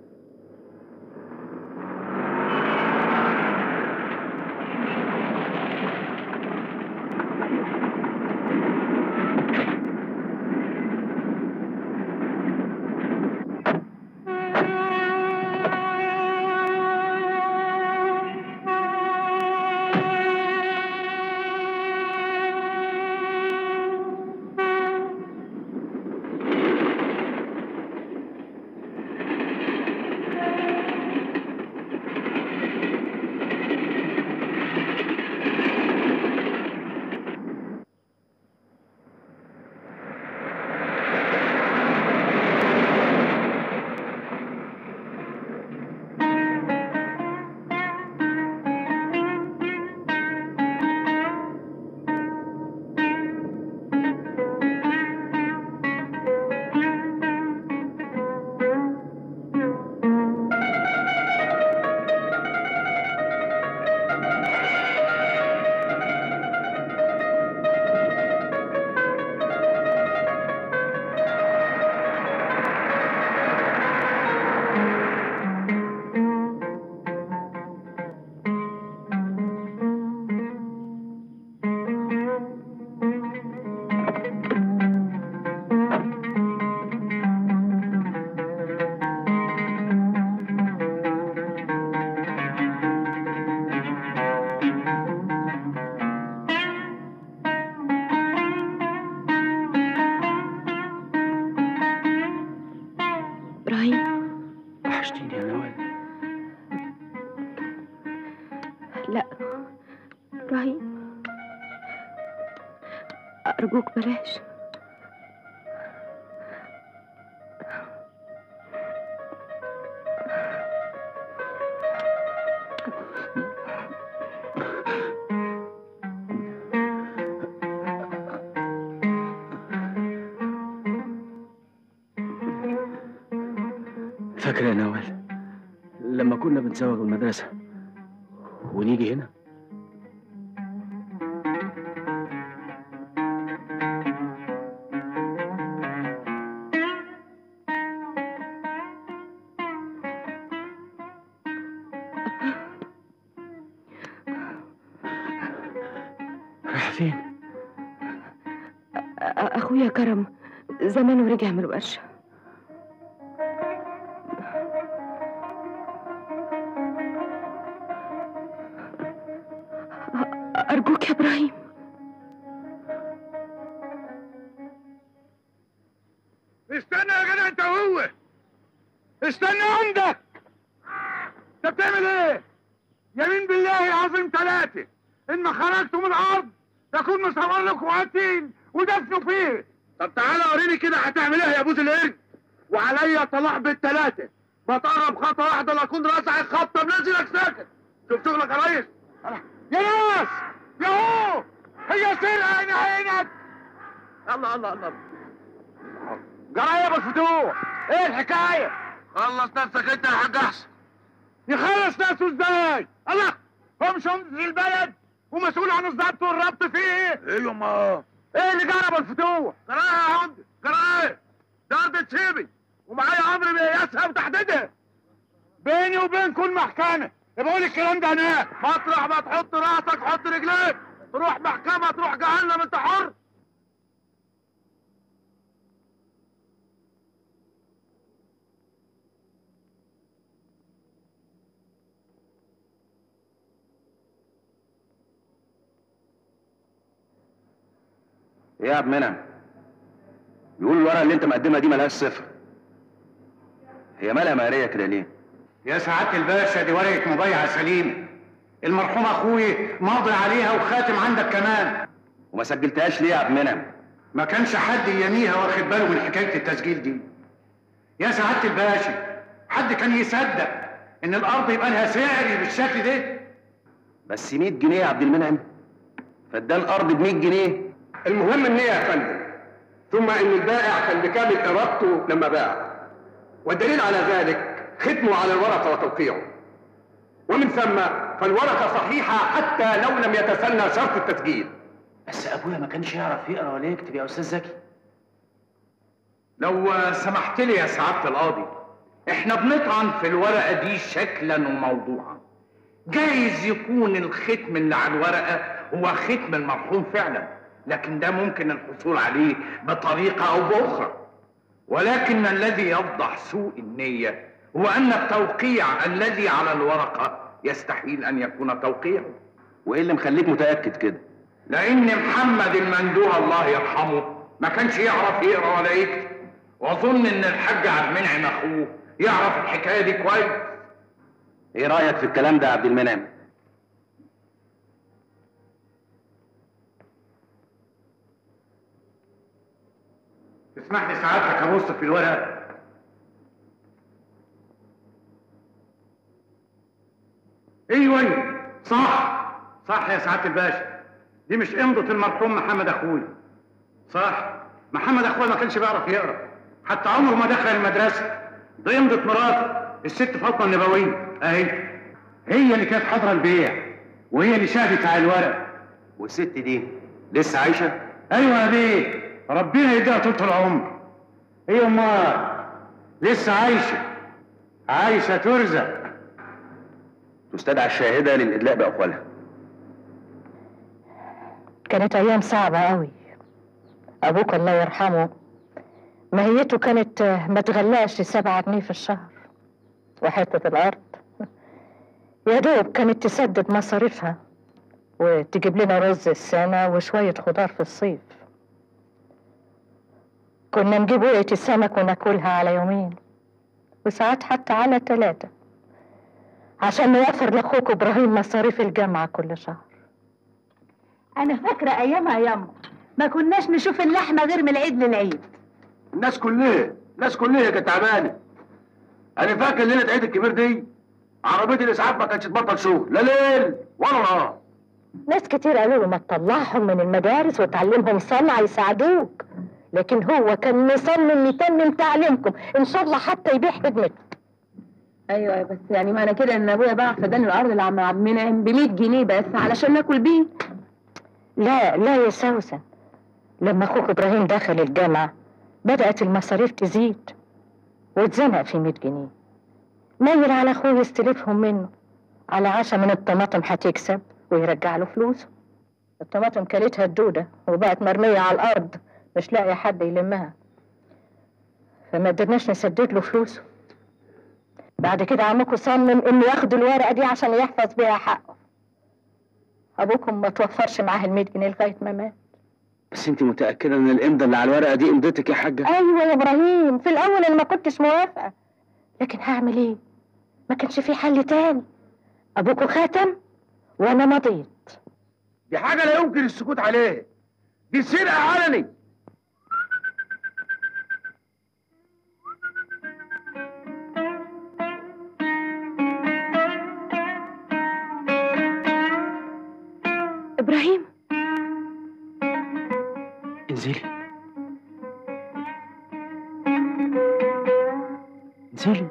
ابراهيم وحشتيني يا نوال لا ابراهيم ارجوك بلاش فاكرة يا نوال لما كنا بنزوغ من المدرسة ونيجي هنا رايح فين؟ أ- اخويا كرم زمانه رجع من الورشه أ- ارجوك يا ابراهيم استنى يا جدع انت وهو استنى عندك انت بتعمل ايه يمين بالله العظيم ثلاثة ان ما خرجتوا من الارض تكون مصور لكم قتيل ودفنوا فيه طب تعالى وريني كده هتعمل ايه يا بوز القرد وعليا طلاق بالثلاثة ما تقرب خطوة واحدة لا اكون راسع الخبطة بنزلك ساكت شوف شغلك يا ريس يا ناس يا هو هي سرقة عين عينك الله الله الله جرايه يا ابو الفتوح ايه الحكايه خلص نفسك انت يا حاج احسن يخلص نفسه ازاي الله هو مش هم في البلد ومسؤول عن الضبط والربط فيه ايه ايوه ما ايه اللي جرى ابو الفتوح جرايه يا عمدي جرايه ده ارض تسيبي ومعايا امر بقياسها وتحديدها بيني وبينكم محكمه بقول الكلام ده هناك مطرح ما تحط راسك حط رجليك تروح محكمه تروح جهنم انت حر ايه يا عبد منعم بيقولوا الورقه اللي انت مقدمها دي ملهاش صفر هي مالها ماريه كده ليه يا سعادة الباشا دي ورقة مبايعة سليمة المرحوم أخوي ماضي عليها وخاتم عندك كمان وما سجلتهاش ليه يا عبد منعم ما كانش حد يميها واخد باله من حكاية التسجيل دي يا سعادة الباشا حد كان يصدق إن الأرض يبقى لها سعر بالشكل ده بس 100 جنيه يا عبد المنعم فدان ارض ب 100 جنيه المهم النية يا فندم ثم ان البائع كان بكامل ارادته لما باع والدليل على ذلك ختمه على الورقه وتوقيعه ومن ثم فالورقه صحيحه حتى لو لم يتسنى شرط التسجيل بس ابويا ما كانش يعرف يقرا ولا يكتب يا استاذ زكي لو سمحت لي يا سعادة القاضي احنا بنطعن في الورقة دي شكلا وموضوعا جايز يكون الختم اللي على الورقة هو ختم المرحوم فعلا لكن ده ممكن الحصول عليه بطريقة أو بأخرى ولكن الذي يفضح سوء النية هو أن التوقيع الذي على الورقة يستحيل أن يكون توقيعه وايه اللي مخليك متاكد كده لأن محمد المندوه الله يرحمه ما كانش يعرف يقرا ولا يكتب وأظن إن الحاج عبد المنعم أخوه يعرف الحكاية دي كويس ايه رايك في الكلام ده يا عبد المنعم تسمح لي سعادتك ابص في الورقه ايوه ايوه صح صح يا سعاده الباشا دي مش امضه المرحوم محمد اخويا صح محمد اخويا ما كانش بيعرف يقرا حتى عمره ما دخل المدرسه دي امضه مراته الست فاطمه النبويه اهي هي اللي كانت حاضره البيع وهي اللي شهدت على الورق والست دي لسه عايشه ايوه يا بيه ربنا يديها طول العمر ايه امال لسه عايشه عايشه ترزق تستدعى الشاهده للادلاء باقوالها كانت أيام صعبة قوي أبوك الله يرحمه ماهيته كانت آه، ما تغلاش سبعة جنيه في الشهر وحتة الأرض يا دوب كانت تسدد مصاريفها وتجيب لنا رز السنة وشوية خضار في الصيف كنا نجيب وقت السمك وناكلها على يومين وساعات حتى على ثلاثة عشان نوفر لأخوك إبراهيم مصاريف الجامعة كل شهر انا فاكره ايامها ياما ما كناش نشوف اللحمه غير من العيد للعيد الناس كلها الناس كلها كانت تعبانه انا فاكر ليله عيد الكبير دي عربيه الاسعاف ما كانتش تبطل شغل لا ليل ولا نهار ناس كتير قالوا له ما تطلعهم من المدارس وتعلمهم صنعة يساعدوك لكن هو كان مصمم يتمم تعليمكم ان شاء الله حتى يبيع خدمته ايوه بس يعني معنى كده ان ابويا باع فدان الارض اللي عم عبد المنعم ب 100 جنيه بس علشان ناكل بيه لا لا يا سوسن لما اخوك ابراهيم دخل الجامعة بدأت المصاريف تزيد واتزنق في 100 جنيه ميل على اخوه يستلفهم منه على عشا من الطماطم هتكسب ويرجع له فلوسه الطماطم كلتها الدودة وبقت مرمية على الأرض مش لاقي حد يلمها فما قدرناش نسدد له فلوسه بعد كده عمكم صمم انه ياخد الورقة دي عشان يحفظ بيها حقه ابوكم ما توفرش معاه ال 100 جنيه لغاية ما مات بس انت متاكده ان الامضه اللي على الورقه دي امضتك يا حاجه ايوه يا ابراهيم في الاول انا ما كنتش موافقة لكن هعمل ايه ما كانش في حل تاني ابوكوا ختم وانا مضيت دي حاجه لا يمكن السكوت عليها دي سرقه علني ابراهيم انزلي انزلي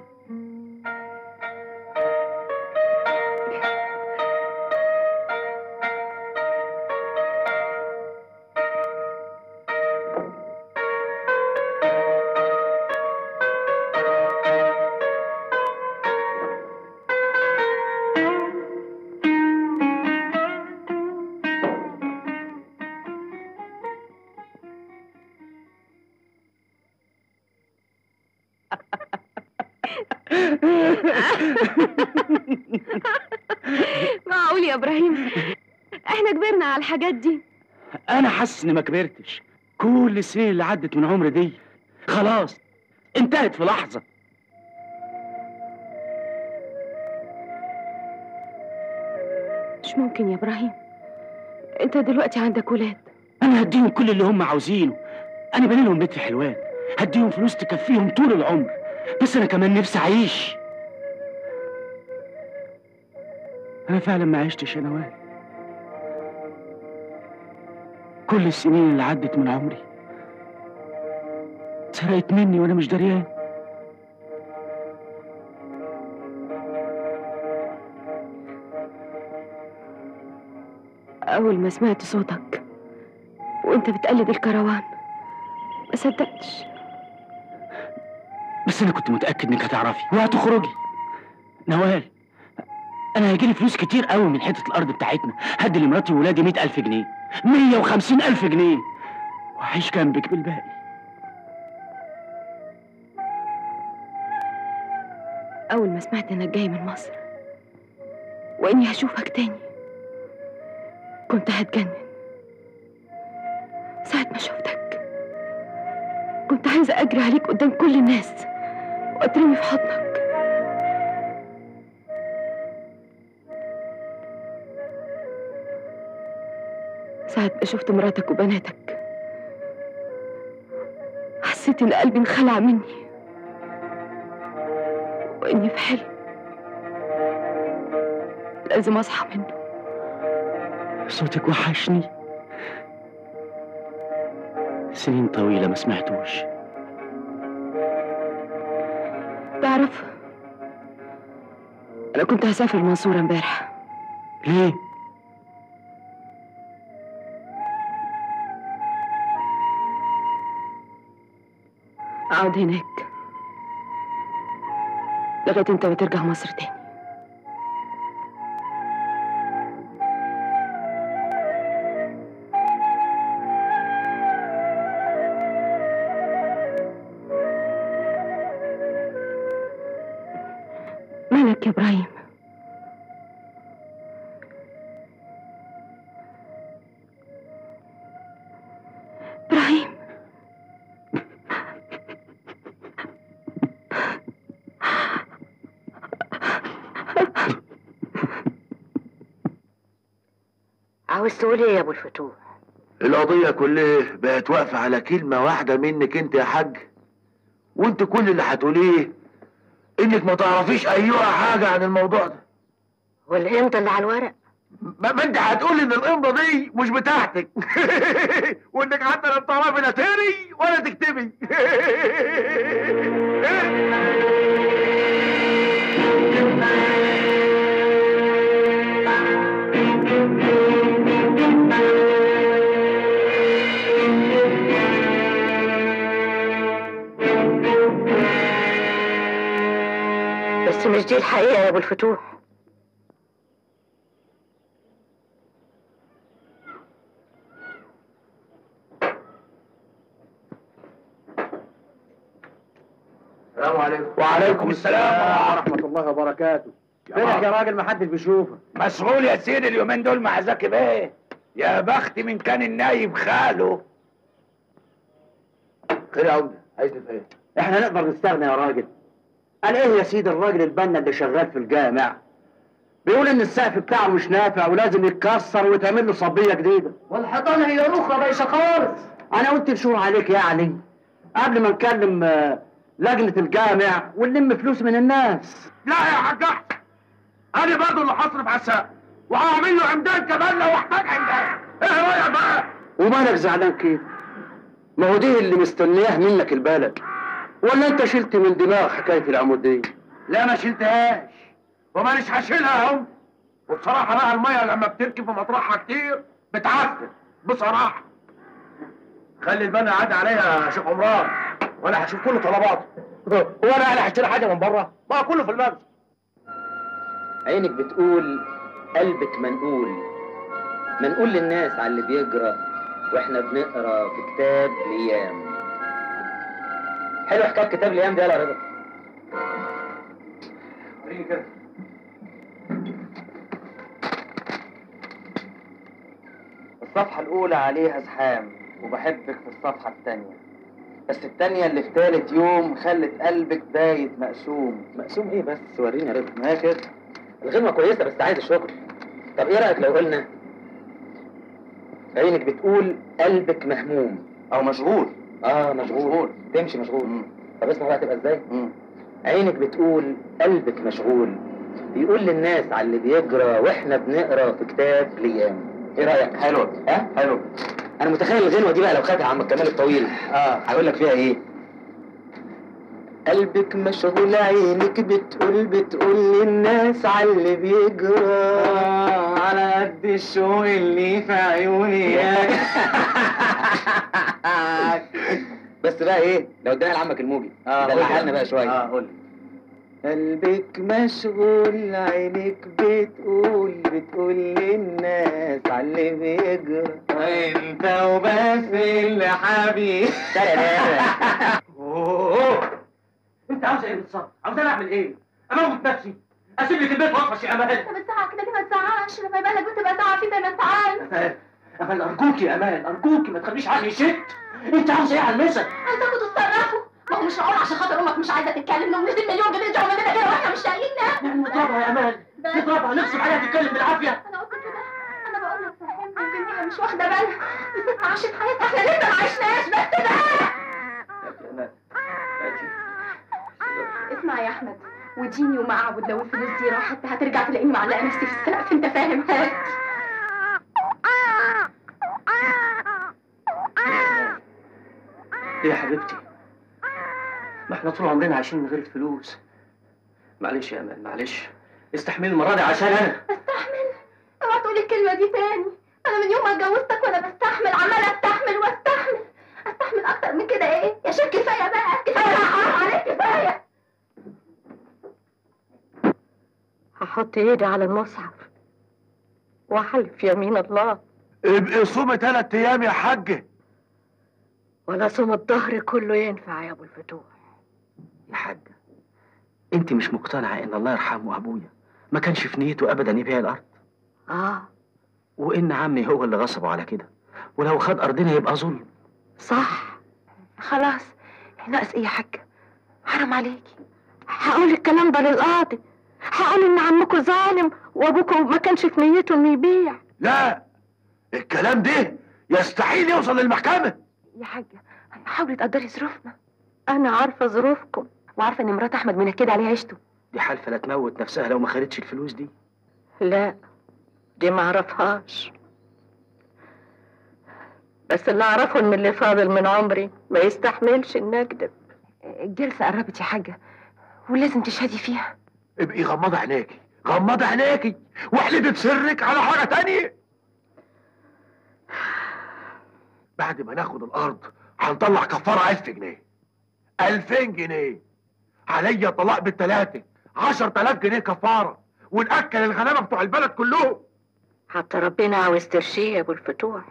معقول يا ابراهيم احنا كبرنا على الحاجات دي انا حاسس اني ما كبرتش كل السنين اللي عدت من عمري دي خلاص انتهت في لحظه مش ممكن يا ابراهيم انت دلوقتي عندك ولاد انا هديهم كل اللي هم عاوزينه انا بني لهم بيت في حلوان هديهم فلوس تكفيهم طول العمر بس انا كمان نفسي اعيش انا فعلا ما عشتش يا نوال كل السنين اللي عدت من عمري اتسرقت مني وانا مش دريان أول ما سمعت صوتك وأنت بتقلد الكروان ما صدقتش بس انا كنت متاكد انك هتعرفي وهتخرجي نوال انا هيجيلي فلوس كتير قوي من حته الارض بتاعتنا هدي لمراتي وولادي مئة الف جنيه مية وخمسين الف جنيه وهعيش جنبك بالباقي أول ما سمعت إنك جاي من مصر وإني هشوفك تاني كنت هتجنن ساعة ما شفتك كنت عايزة أجري عليك قدام كل الناس وأترمي في حضنك ساعة ما شفت مراتك وبناتك حسيت إن قلبي انخلع مني وإني في حلم لازم أصحى منه صوتك وحشني سنين طويلة ما سمعتوش تعرف أنا كنت هسافر المنصورة امبارح ليه؟ أقعد هناك لغاية أنت ما ترجع مصر تاني مالك يا إبراهيم إبراهيم عاوز تقول ايه يا ابو الفتوح القضية كلها بقت واقفة على كلمة واحدة منك انت يا حاج وانت كل اللي هتقوليه انك ما تعرفيش ايها حاجة عن الموضوع ده والامضه اللي على الورق ما, ما انت هتقولي ان الامضة دي مش بتاعتك وانك حتى لا بتعرفي لا تقري ولا تكتبي بس مش دي الحقيقه يا ابو الفتوح السلام عليكم وعليكم السلام ورحمة الله وبركاته فينك يا راجل ما حدش بيشوفك مسؤول يا سيدي اليومين دول مع زكي بيه يا بخت من كان النايب خاله خير يا عمده عايز ايه احنا نقدر نستغنى يا راجل قال ايه يا سيدي الراجل البنا اللي شغال في الجامع بيقول ان السقف بتاعه مش نافع ولازم يتكسر ويتعمل له صبيه جديده والحيطان هي رخره بايشه خالص انا قلت نشور عليك يعني قبل ما نكلم آه، لجنه الجامع ونلم فلوس من الناس لا يا حاج احسن انا برضه اللي هصرف على السقف وهعمل له عمدان كمان لو احتاج عمدان ايه رايك بقى ومالك زعلان كده ما هو دي اللي مستنياه منك البلد ولا انت شلت من دماغ حكايه العموديه لا ما شلتهاش ومانيش هشيلها اهو وبصراحه بقى الميه لما بتركب في مطرحها كتير بتعفن بصراحه خلي البنا عادي عليها يا شيخ عمران وانا هشوف كل طلباته هو انا انا هشتري حاجه من بره ما كله في المخزن عينك بتقول قلبك منقول منقول للناس على اللي بيجرى واحنا بنقرا في كتاب الايام حلو حكايه كتاب الايام دي يا رضا وريني كده الصفحة الأولى عليها زحام وبحبك في الصفحة التانية بس التانية اللي في تالت يوم خلت قلبك بايت مقسوم مقسوم ايه بس وريني يا رضا ما هي كده الغنوة كويسة بس عايز الشغل طب ايه رأيك لو قلنا عينك بتقول قلبك مهموم او مشغول اه مشغول, مشغول. تمشي مشغول مم. طب اسمع بقى تبقى ازاي عينك بتقول قلبك مشغول بيقول للناس على اللي بيجرى واحنا بنقرا في كتاب الايام ايه رايك حلو ها حلو انا متخيل الغنوه دي بقى لو خدها عم الكمال الطويل اه هيقول لك فيها ايه قلبك مشغول عينك بتقول بتقول للناس على اللي بيجرى على قد الشوق اللي في عيوني بس بقى ايه لو ادينا لعمك الموجي اه دلعها لنا بقى شويه اه قول قلبك مشغول عينك بتقول بتقول للناس على اللي بيجرى انت وبس اللي حبيب اوه انت عاوز ايه بالظبط؟ عاوز انا اعمل ايه؟ اموت نفسي اسيب لك البيت واطفش يا امال طب الساعة كده دي ما تزعقش لما يبقى لك بتبقى ساعة في زي ما انت عايز امال امال ارجوكي يا امال ارجوكي ما تخليش عقلي يشت انت عاوز ايه على المسا؟ عايزاكوا تتصرفوا ما هو مش معقول عشان خاطر امك مش عايزة تتكلم نقوم ندي مليون جنيه يرجعوا مننا كده واحنا مش لاقيين ناكل يعني نضربها يا امال نضربها نغصب عليها تتكلم بالعافيه انا قلت كده انا بقول لك فهمني يمكن هي مش واخدة بالها الست عاشت حياتها احنا لسه ما عشناش بس ده اسمع يا احمد وديني وما اعبد لو الفلوس دي راحت هترجع تلاقيني معلقه نفسي في السقف انت فاهم هات ليه يا حبيبتي؟ ما احنا طول عمرنا عايشين من غير الفلوس معلش يا امال معلش استحمل المره دي عشان انا استحمل اوعى تقولي الكلمه دي تاني انا من يوم ما اتجوزتك وانا بستحمل عماله استحمل واستحمل استحمل اكتر من كده ايه يا شيخ كفايه بقى كفايه حرام عليك كفايه هحط ايدي على المصحف واحلف يمين الله ابقي صومي ثلاث ايام يا حاجه ولا صوم الظهر كله ينفع يا ابو الفتوح يا حاجه انت مش مقتنعه ان الله يرحمه ابويا ما كانش في نيته ابدا يبيع الارض اه وان عمي هو اللي غصبه على كده ولو خد ارضنا يبقى ظلم صح خلاص ناقص ايه يا حاجه حرام عليكي هقول الكلام ده للقاضي هقول ان عمكم ظالم وابوكم ما كانش في نيته انه يبيع لا الكلام ده يستحيل يوصل للمحكمه يا حاجه حاولي تقدري ظروفنا انا عارفه ظروفكم وعارفه ان مرات احمد منكد عليه عيشته دي حالفه لا تموت نفسها لو ما خدتش الفلوس دي لا دي ما اعرفهاش بس اللي اعرفه ان اللي فاضل من عمري ما يستحملش ان اكذب الجلسه قربت يا حاجه ولازم تشهدي فيها ابقي غمضي عينيكي غمضي عينيكي واحلبي بسرك على حاجه تانية بعد ما ناخد الارض هنطلع كفاره 1000 جنيه 2000 جنيه عليا طلاق بالثلاثه 10000 جنيه كفاره ونأكل الغلابه بتوع البلد كلهم حتى ربنا عاوز ترشيه يا ابو الفتوح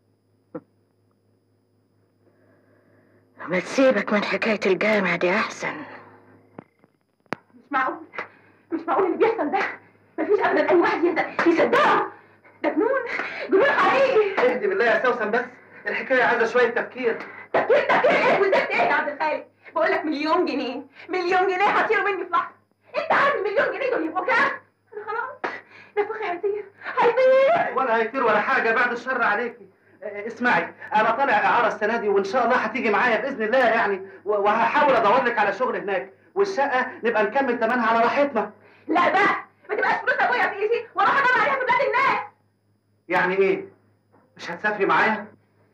ما تسيبك من حكايه الجامع دي احسن مش معقول مش معقول اللي بيحصل ده مفيش ابدا اي واحد يصدق- يصدقه ده جنون جنون حقيقي اهدي بالله يا سوسن بس الحكايه عايزه شويه تفكير تفكير تفكير ايه وزدت ايه يا عبد الخالق بقول لك مليون جنيه مليون جنيه هطيروا مني في لحظه انت عارف المليون جنيه دول يبقوا كام انا خلاص نفخي هيطير هيطير ولا هيطير ولا حاجه بعد الشر عليكي آه، اسمعي انا طالع اعاره السنه دي وان شاء الله هتيجي معايا باذن الله يعني و- وهحاول ادور لك على شغل هناك والشقه نبقى نكمل ثمنها على راحتنا لا بقى ما تبقاش فلوس ابويا في ايدي واروح ادور عليها في بلاد الناس يعني ايه مش هتسافري معايا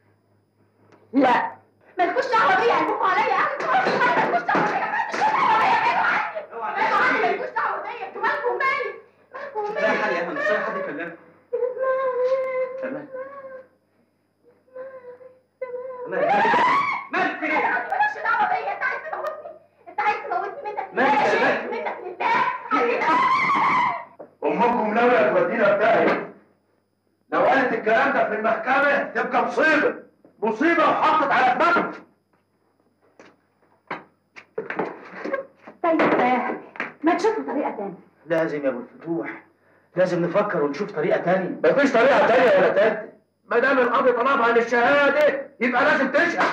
لا مالكوش دعوه بيا هيبقوا عليا انا مالكوش دعوه بيا مالكوش دعوه بيا بعيدوا عني بعيدوا عني مالكوش دعوه بيا انتوا مالكم مالي مالكم لا حل يا اهم مش لاقي حد يكلمك تمام مالك في ايه؟ مالكش دعوه بيا انت عايز تموتني انت عايز تموتني منك مالك لله يا شيء منك لله امكم ناويه تودينا في داهيه لو قالت الكلام ده في المحكمه تبقى مصيبه مصيبه وحطت على دماغك طيب ما تشوفوا طريقه تانية لازم يا ابو الفتوح لازم نفكر ونشوف طريقه تانية مفيش طريقه تانية ولا تالتة ما دام القاضي طلبها للشهاده يبقى لازم تشهد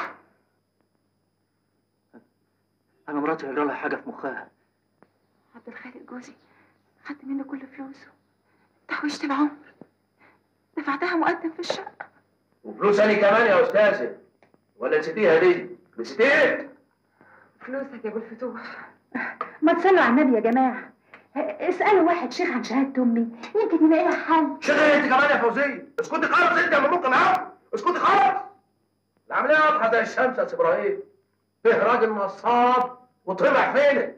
انا مراتي هيجرى لها حاجه في مخها عبد الخالق جوزي خدت منه كل فلوسه تحويشة العمر دفعتها مقدم في الشقة وفلوس انا كمان يا استاذه ولا نسيتيها دي نسيتيها فلوسك يا ابو الفتوح ما تصلوا على النبي يا جماعة اسألوا واحد شيخ عن شهادة أمي يمكن يلاقي لها حل شغل انت كمان يا فوزيه اسكتي خالص انت يا ممكن عم اسكتي خالص العمليه واضحه زي الشمس يا سي ابراهيم فيه راجل نصاب وطلع فين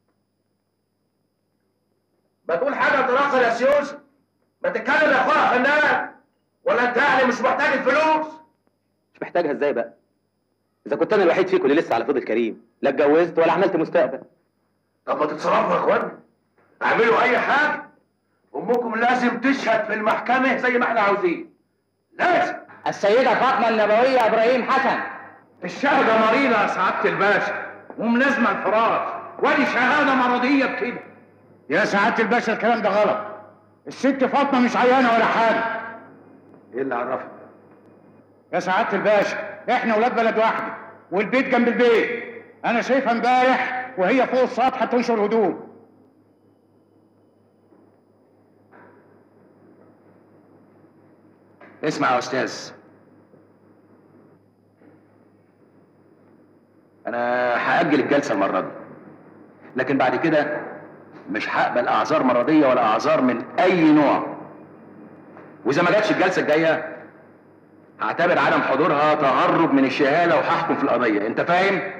ما تقول حاجه تراخر يا سيوسف ما تتكلم يا اخويا فنان ولا انت يعني مش محتاج الفلوس مش محتاجها ازاي بقى اذا كنت انا الوحيد فيكم اللي لسه على فضل كريم لا اتجوزت ولا عملت مستقبل طب ما تتصرفوا يا اخوان اعملوا اي حاجه امكم لازم تشهد في المحكمه زي ما احنا عاوزين لازم السيدة فاطمة النبوية إبراهيم حسن الشهادة مريضة يا سعادة الباشا وملازمة الفراش ودي شهادة مرضية بكده يا سعادة الباشا الكلام ده غلط الست فاطمة مش عيانة ولا حاجة ايه اللي عرفك؟ يا سعادة الباشا احنا ولاد بلد واحدة والبيت جنب البيت انا شايفها امبارح وهي فوق السطح تنشر هدوم اسمع يا استاذ انا هاجل الجلسه المره دي لكن بعد كده مش هقبل اعذار مرضيه ولا اعذار من اي نوع واذا ما جاتش الجلسه الجايه هعتبر عدم حضورها تهرب من الشهاده وهحكم في القضيه انت فاهم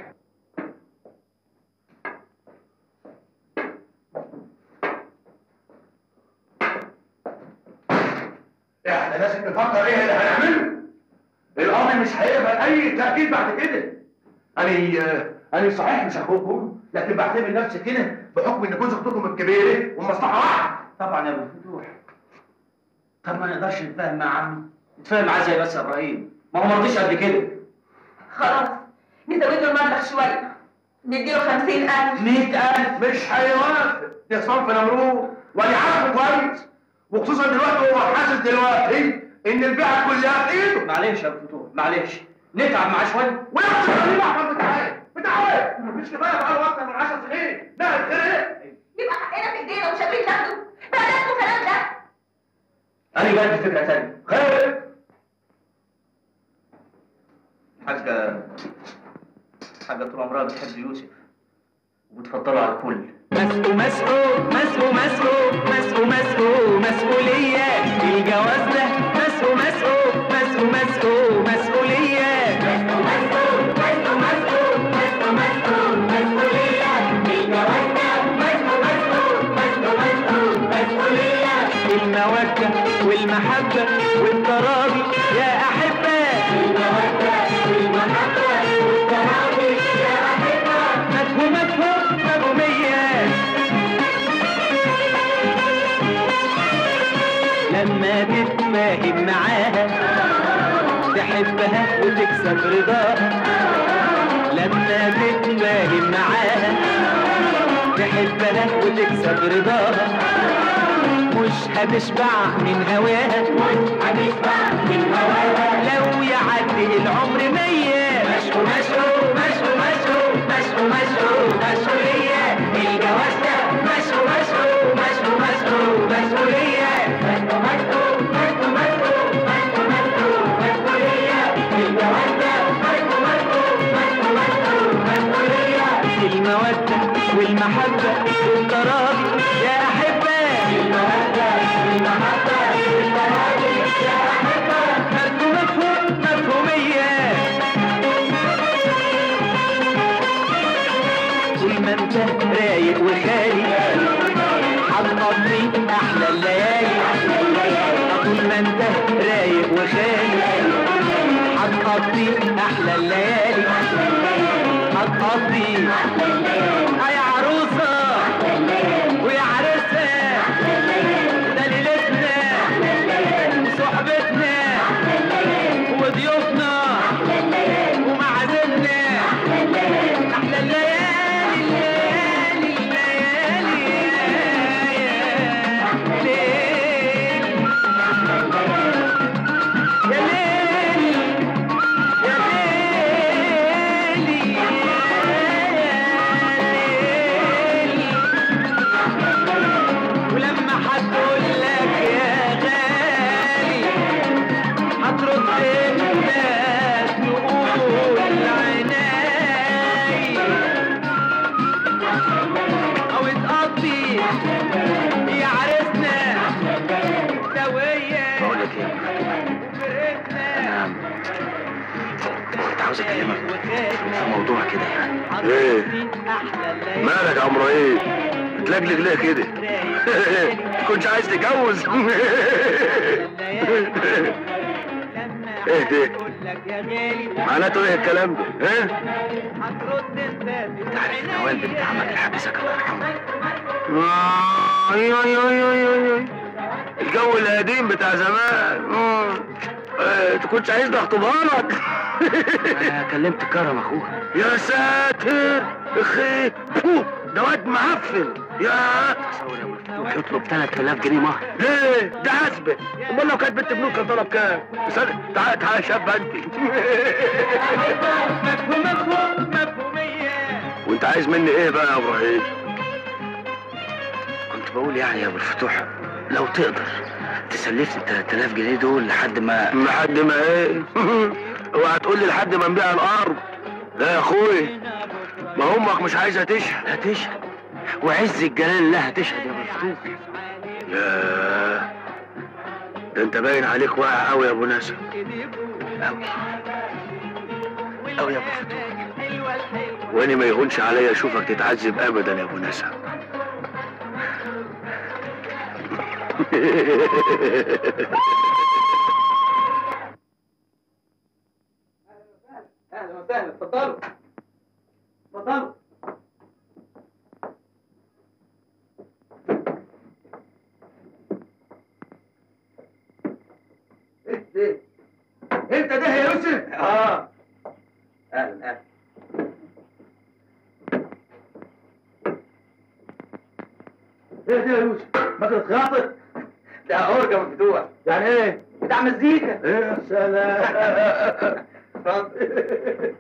احنا لازم نفكر ايه اللي هنعمله القاضي مش هيقبل اي تاكيد بعد كده انا انا صحيح مش اخوكم لكن بعتبر نفسي كده بحكم ان جوز اختكم الكبيره والمصلحه واحده طبعا يا ابو الفتوح طب ما نقدرش نتفاهم مع عمي نتفاهم معاه زي بس يا ابراهيم ما هو مرضيش قبل كده خلاص نزود له المبلغ شوية نديله خمسين ألف مئة ألف مش هيوافق ده صنف نمرود وأنا عارفه كويس وخصوصا دلوقتي هو حاسس دلوقتي إن البيعة كلها في إيده معلش يا ابو الفتوح معلش نتعب معاه شويه وياخد الخليل أحمد بتاعي بتاعي مش كفاية بقى أكتر من 10 سنين ده الخير يبقى حقنا في ايدينا ومش قادرين ناخده بقى ناخده الكلام ده انا جاي بفكره تانية خير حاجه حاجه طول عمرها بتحب يوسف وبتفضله على الكل مسؤول مسؤول مسؤول مسؤول مسؤول مسؤول مسؤولية الجواز ده مسؤول مسؤول مسؤول مسؤول مسؤولية مسؤول مسؤول مسؤول مسؤول مسؤول مسؤول مسؤولية الجواز ده مسؤول مسؤول مسؤول مسؤول مسؤولية المودة والمحبة والتراضي يا أحبة المودة والمحبة والتراضي يا أحبة مفهوم مفهوم مفهومية لما تتفاهم معاها تحبها وتكسب رضاها لما تتفاهم معاها تحبها وتكسب رضاها مش هتشبع من هواها مش هتشبع من هواها لو يعدي العمر مية مشهو مشهو مشهو مشهو مشهو مشهو مسؤولية الجواز ده مشهو مشهو مشهو مشهو مسؤولية مشهو مشهو مشهو مشهو مشهو مشهو مسؤولية الجواز ده مشهو مشهو مشهو مشهو مسؤولية المودة والمحبة والتراضي يا أحبة المودة والمحبة والتراضي يا أحبة مفهوم مفهوم مفهومية طول ما انت رايق وخالي هتقضي احلى الليالي طول ما انت رايق وخالي هتقضي احلى الليالي هتقضي آه يا عروسة ويا عريسة ده ليلتنا وصحبتنا وضيوفنا ومعازمنا احلى الليالي الليالي الليالي يا ليل يا ليل ولما هتقول لك يا غالي هترد انت تقول عيناي او تقضي يا عرسنا سوية بقول لك ايه انا كنت عاوز اكلمك موضوع كده يعني ايه مالك يا عم ابراهيم بتلجلج ليه كده كنتش عايز تتجوز ايه ده معناته ايه الكلام ده ايه انت عارف نوال بنت عمك الحبيسك الله يرحمه آه، ايوه ايوه ايوه ايوه ايوه الجو القديم بتاع زمان مم. آه، انت كنتش عايز اخطبها لك انا كلمت كرم اخوها يا ساتر اخي فو، ده واد معفن يا يطلب 3000 جنيه مهر ليه ده حسبه امال لو كانت بنت بنوك كان طلب كام استنى تعال تعال يا شاب انت وانت عايز مني ايه بقى يا ابراهيم كنت بقول يعني يا ابو الفتوح لو تقدر تسلفني 3000 جنيه دول لحد ما لحد ما ايه اوعى تقول لي لحد ما نبيع الارض لا يا اخوي ما امك مش عايزه تشهد هتشهد وعز الجلال الله هتشهد يا ابو الفتوح ياه ده انت باين عليك واقع قوي يا ابو ناسا قوي قوي يا ابو الفتوح وانا ما يهونش عليا اشوفك تتعذب ابدا يا ابو ناسا اهلا وسهلا اتفضلوا اتفضلوا ايه ده؟ انت ده يا يوسف؟ اه اهلا اهلا ايه ده يا يوسف؟ مكنة خياطة؟ ده اورجا مفتوح يعني ايه؟ بتاع مزيكا ايه يا سلام اتفضل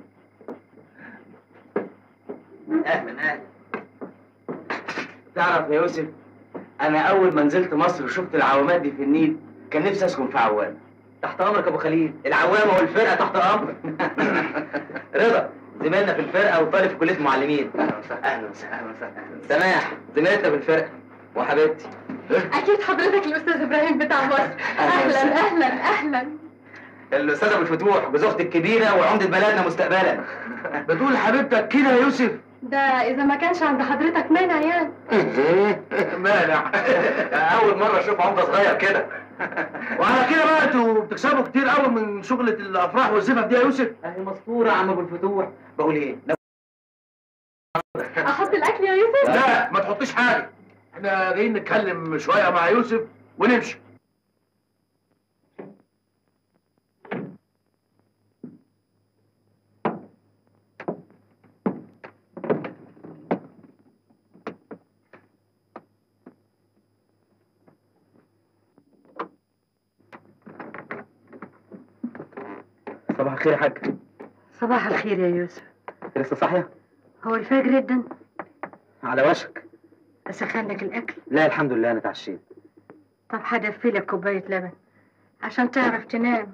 اهلا اهلا تعرف يا يوسف انا اول ما نزلت مصر وشفت العوامات دي في النيل كان نفسي اسكن في عوامه تحت امرك يا ابو خليل العوامه والفرقه تحت امرك رضا زميلنا في الفرقه وطالب في كليه معلمين اهلا وسهلا اهلا وسهلا سماح زميلتنا في الفرقه وحبيبتي اكيد حضرتك الاستاذ ابراهيم بتاع مصر اهلا اهلا اهلا الاستاذ ابو الفتوح جوز اختي الكبيره وعمده بلدنا مستقبلا بتقول حبيبتك كده يا يوسف ده اذا ما كانش عند حضرتك مانع يعني مانع اول مره اشوف عمده صغير كده وعلى كده بقى انتوا بتكسبوا كتير قوي من شغله الافراح والزفاف دي يا يوسف اهي مسطوره يا عم ابو الفتوح بقول ايه احط الاكل يا يوسف لا ما تحطيش حاجه احنا جايين نتكلم شويه مع يوسف ونمشي صباح الخير يا حاج صباح الخير يا يوسف لسه صاحيه هو الفجر جدا على وشك اسخن لك الاكل لا الحمد لله انا اتعشيت طب هدفي لك كوبايه لبن عشان تعرف تنام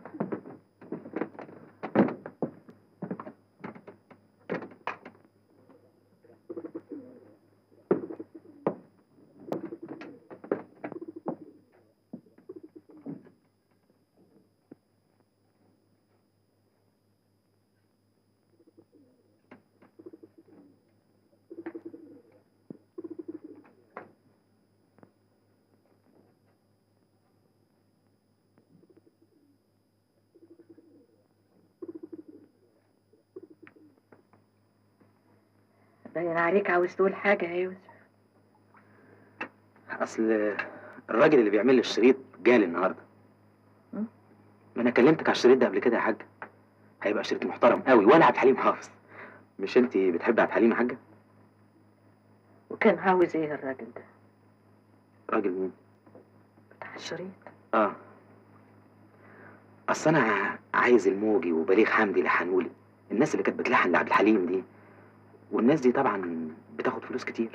باين عليك عاوز تقول حاجه يا يوسف اصل الراجل اللي بيعمل لي الشريط جالي النهارده ما انا كلمتك على الشريط ده قبل كده يا حاجه هيبقى شريط محترم قوي وانا عبد الحليم حافظ مش انت بتحب عبد الحليم يا حاجه وكان عاوز ايه الراجل ده راجل مين بتاع الشريط اه اصل انا عايز الموجي وبليغ حمدي يلحنولي الناس اللي كانت بتلحن لعبد الحليم دي والناس دي طبعا بتاخد فلوس كتير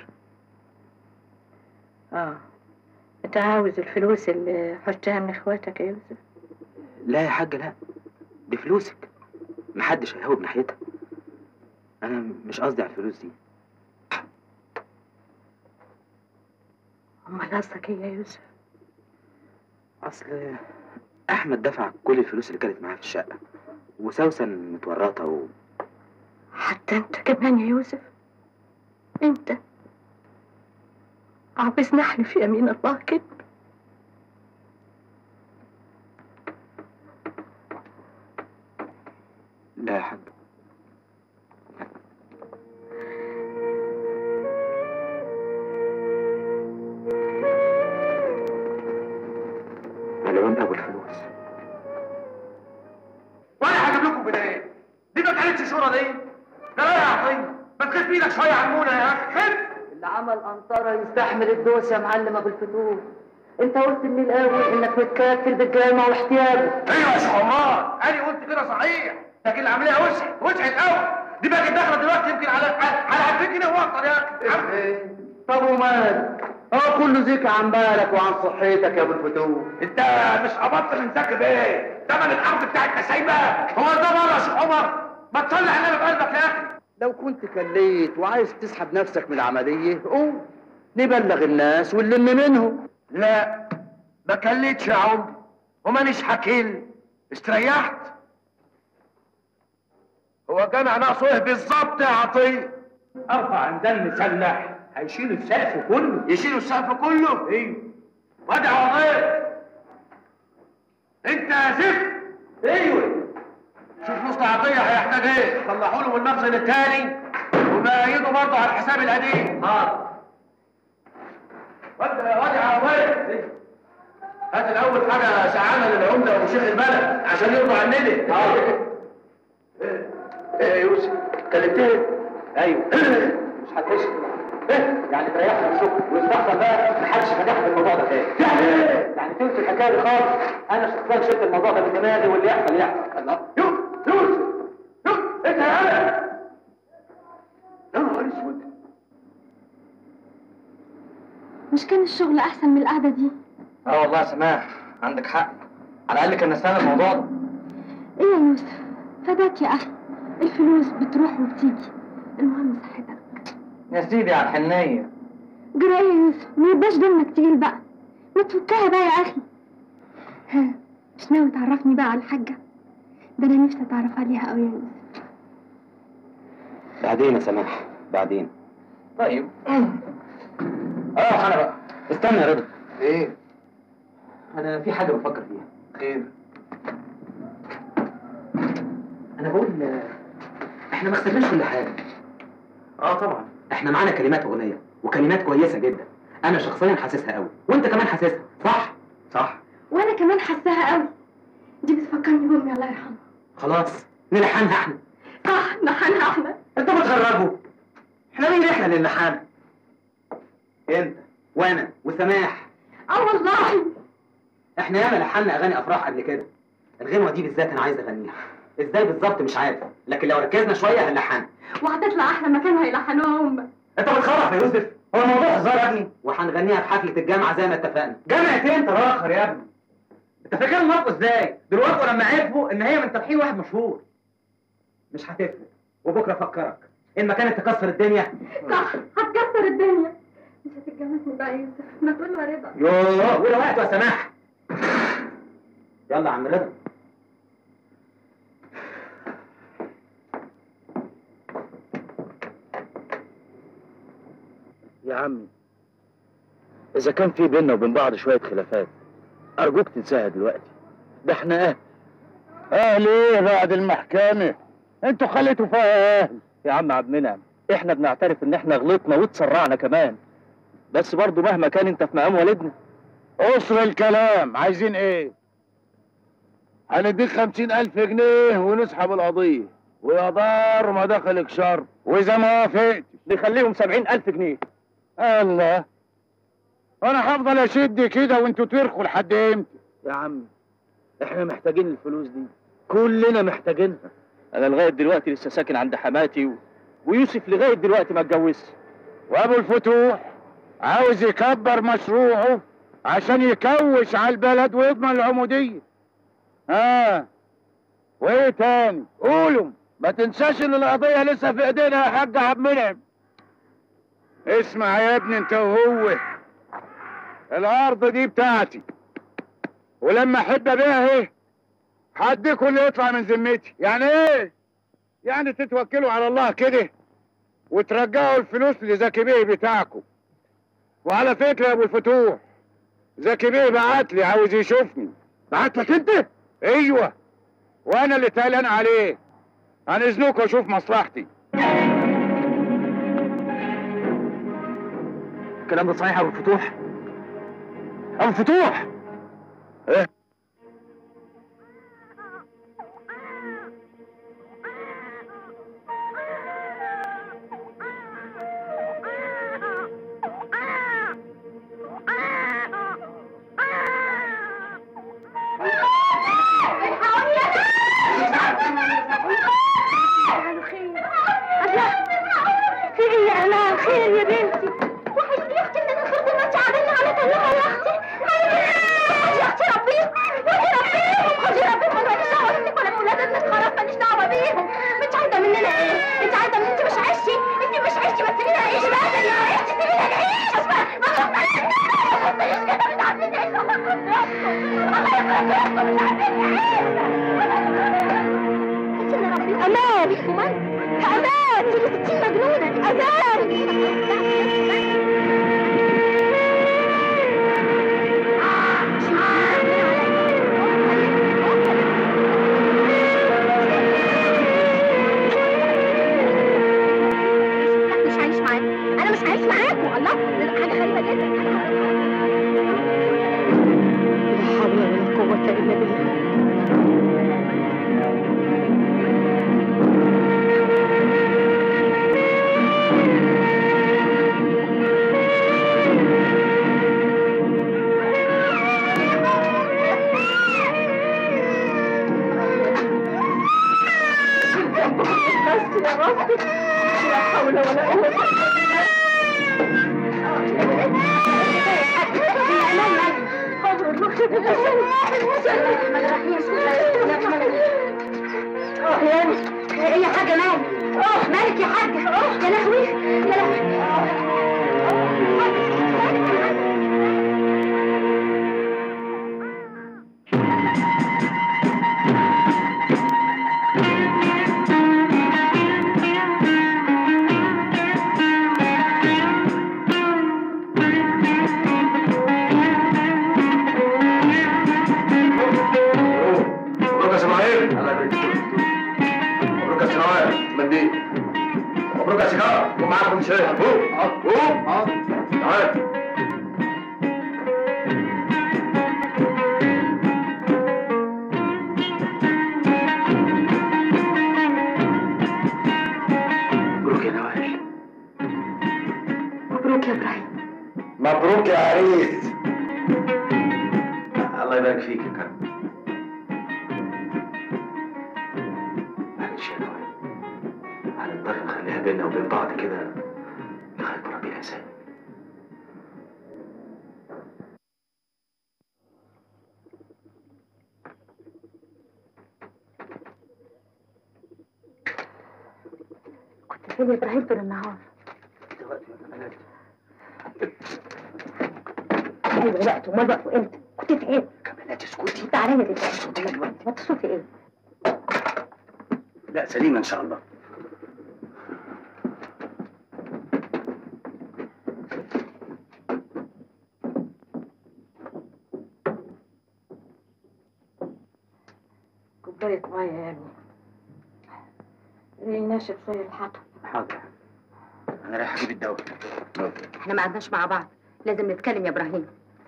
اه انت عاوز الفلوس اللي حشتها من اخواتك يا يوسف لا يا حاجه لا دي فلوسك محدش هيهوب ناحيتها انا مش قصدي على الفلوس دي امال قصدك ايه يا يوسف اصل احمد دفع كل الفلوس اللي كانت معاه في الشقه وسوسن متورطه و... حتى انت كمان يا يوسف انت عاوزني احلف يمين الله كده لا يا حاج العيون ابو الفلوس وانا هجيب لكم بدايه دي ما كانتش شورى دي ده لا يا عطيه ما تخف ايدك شويه على المونه يا اخي خف اللي عمل قنطرة يستحمل الدوس يا معلم ابو الفتوح انت قلت من الاول انك متكافل بالجامع واحتياجه ايوه يا شيخ عمار انا قلت كده صحيح لكن العمليه وسعت وسعت قوي دي بقت داخله دلوقتي يمكن على على 2000 جنيه واكتر يا اخي طب ومال اه كله ذيك عن بالك وعن صحتك يا ابو الفتوح انت مش قبضت من زكي بايه تمن الارض بتاعتنا سايبه هو ده مره يا شيخ عمر ما تصلي على النبي بقلبك يا اخي لو كنت كليت وعايز تسحب نفسك من العملية قوم نبلغ الناس ونلم منهم لا ما كلتش يا عمري ومانيش حكيل استريحت هو جامع ناقصه ايه بالظبط يا عطيه ارفع عندنا مسلح هيشيلوا السقف كله يشيلوا السقف كله ايوه وادي عوضيه انت يا زفت ايوه شوف مصطفى عطيه هيحتاج ايه طلعوا له من المخزن التاني وبايده برضه على الحساب القديم اه وادي وادي عوضيه هات الاول حاجه سعانه للعمده وشيخ البلد عشان يرضوا عننا اه ايه ايه يا يوسف كلمتني ايوه مش هتخش ايه يعني تريحنا من الشغل ويستحصل بقى محدش فتح في الموضوع ده تاني يعني ايه؟ يعني تنسى الحكايه دي خالص انا شخصيا شلت الموضوع ده من دماغي واللي يحصل يحصل الله يوسف يوسف يوسف انت يا ولد يا نهار اسود مش كان الشغل احسن من القعده دي اه والله يا سماح عندك حق على الاقل كان نستنى الموضوع ده ايه يا يوسف فداك يا اخي الفلوس بتروح وبتيجي المهم صحتك يا سيدي على الحنيه جرى ايه يا يوسف ما يبقاش دمك تقيل بقى ما تفكها بقى يا اخي ها مش ناوي تعرفني بقى على الحاجه ده انا نفسي اتعرف عليها قوي يا يوسف بعدين يا سماح بعدين طيب اروح انا بقى استنى يا رضا ايه انا في حاجه بفكر فيها خير انا بقول آه، احنا ما خسرناش كل حاجه اه طبعا احنا معانا كلمات اغنيه وكلمات كويسه جدا انا شخصيا حاسسها قوي وانت كمان حاسسها صح صح وانا كمان حاساها قوي دي بتفكرني بامي الله يرحمها خلاص نلحنها احنا صح نحنها احنا انت بتخرجوا احنا مين احنا اللي نلحنها انت وانا وسماح اه والله احنا ياما لحنا اغاني افراح قبل كده الغنوه دي بالذات انا عايز اغنيها ازاي بالظبط مش عارف لكن لو ركزنا شويه هنلحنها وهتطلع احلى مكان هيلحنوها هم انت بتخرف يا يوسف هو الموضوع هزار يا ابني وهنغنيها في حفله الجامعه زي ما اتفقنا جامعه ايه انت راخر يا ابني انت فاكر الموقف ازاي دلوقتي لما عرفوا ان هي من تلحين واحد مشهور مش هتفرق وبكره افكرك ان ما كانت تكسر الدنيا صح هتكسر الدنيا مش هتتجوزني بقى يا يوسف ما تقول له رضا يوه ولا وقت يا سماح يلا يا عم رضا يا عمي إذا كان في بيننا وبين بعض شوية خلافات أرجوك تنساها دلوقتي ده احنا أهل أهل إيه بعد المحكمة؟ أنتوا خليتوا فيها أهل يا عم عبد المنعم احنا بنعترف إن احنا غلطنا واتسرعنا كمان بس برضه مهما كان أنت في مقام والدنا أسر الكلام عايزين إيه؟ هنديك خمسين ألف جنيه ونسحب القضية ويا دار ما دخلك شر وإذا ما وافقتش نخليهم سبعين ألف جنيه الله أنا هفضل أشد كده وأنتوا ترخوا لحد إمتى؟ يا عم إحنا محتاجين الفلوس دي كلنا محتاجينها أنا لغاية دلوقتي لسه ساكن عند حماتي و... ويوسف لغاية دلوقتي ما اتجوزش وأبو الفتوح عاوز يكبر مشروعه عشان يكوش على البلد ويضمن العمودية ها وايه تاني قولوا ما تنساش ان القضية لسه في ايدينا يا حاج عبد المنعم اسمع يا ابني انت وهو الارض دي بتاعتي ولما احب ابيعها ايه هديكوا اللي يطلع من ذمتي يعني ايه يعني تتوكلوا على الله كده وترجعوا الفلوس لزكي بيه بتاعكم وعلى فكره يا ابو الفتوح زكي بيه بعت لي عاوز يشوفني بعت لك انت ايوه وانا اللي تقلان عليه عن اذنكم اشوف مصلحتي الكلام ده صحيح يا ابو الفتوح ابو الفتوح ايه في ايه يا امان خير يا بنتي وحياتي يا اختي ان الخير ده ما انت عاملين على كلها يا اختي خدي يا اختي ربيهم خدي ربيهم خدي ربيهم ماليش دعوه منك ولا بولاد ابنك خلاص ماليش دعوه بيهم انت عايزه مننا ايه؟ انت عايزه من انت مش عشتي انت مش عشتي بس سيبينا نعيش بقى زي ما عشتي سيبينا نعيش ما تغطيش كده ما تغطيش كده مش عارفين نعيش الله يخرب بيتكم مش عارفين نعيش امان امان دي ستين مجنونه امان مش عايش معاكم انا مش عايش معاكم الله ده حاجه غريبه جدا لا حول ولا قوه الا بالله بس يا رب لا حول ولا قوة ايه يا حاجة مالك؟ مالك يا حاجة؟ يا لهوي يا لهوي مبروك يا اسماعيل مبروك يا سنوات منديل مبروك يا سيجاره قوم معاكم شاي قوم قوم تعال مبروك يا نوال مبروك يا ابراهيم مبروك يا عريس الله يبارك فيك يا كرم معلش يا نوال هنضطر نخليها بينا وبين بعض كده لغايه ما ربنا يسهل كنت فين يا ابراهيم طول النهار ايوه وقت امال وقت امتى كنت فين كمالات اسكتي انت عليا دلوقتي ما تصوتي ايه لا سليمه ان شاء الله كوباية مية يا ابني ايه ناشف شوية الحق حاضر انا رايح اجيب الدواء احنا ما قعدناش مع بعض لازم نتكلم يا ابراهيم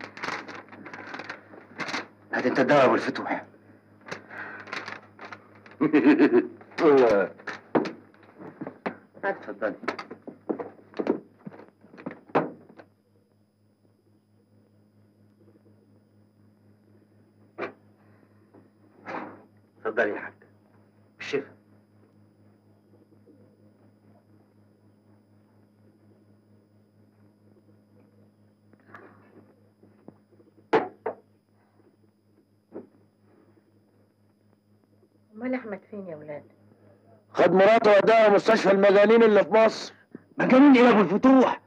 هات انت الدواء يا ابو الفتوح اتفضلي اتفضلي يا حاج بالشفا امال احمد فين يا ولاد خد مراته وداها مستشفى المجانين اللي في مصر مجانين ايه يا ابو الفتوح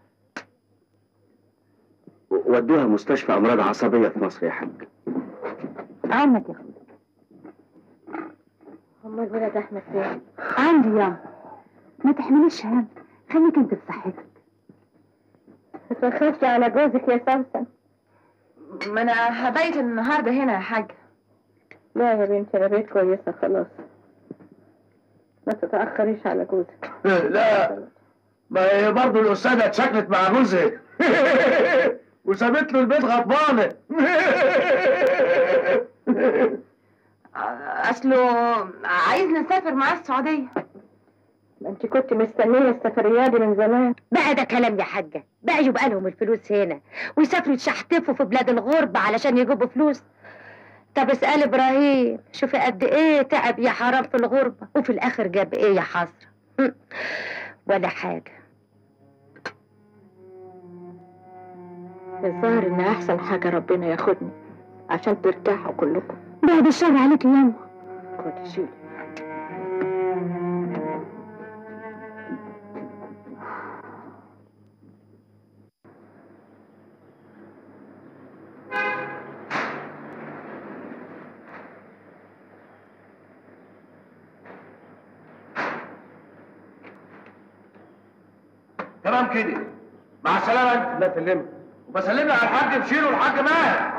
ودوها مستشفى امراض عصبيه في مصر يا حاج عنك يا اخويا امال ولد احمد فين عندي يا ما تحمليش هم خليك انت بصحتك اتوخفتي على جوزك يا سمسم ما انا هبيت النهارده هنا يا حاج لا يا بنتي انا بقيت كويسه خلاص ما تتاخريش على جوزك لا ما هي برضه الاستاذه اتشكلت مع جوزها وسابت له البيت غضبانه اصله عايز نسافر معاه السعوديه ما انت كنت مستنيه السفريه دي من زمان بقى ده كلام يا حاجة بقى يبقى لهم الفلوس هنا ويسافروا يتشحتفوا في بلاد الغربة علشان يجيبوا فلوس طب اسأل إبراهيم شوفي قد إيه تعب يا حرام في الغربة وفي الآخر جاب إيه يا حسرة هم، ولا حاجة الظاهر ان احسن حاجه ربنا ياخدني عشان ترتاحوا كلكم بعد الشر عليك ياما خدي شيلي تمام كده مع السلامه انت لا سلمك وبسلم على الحاج بشير والحاج ماهر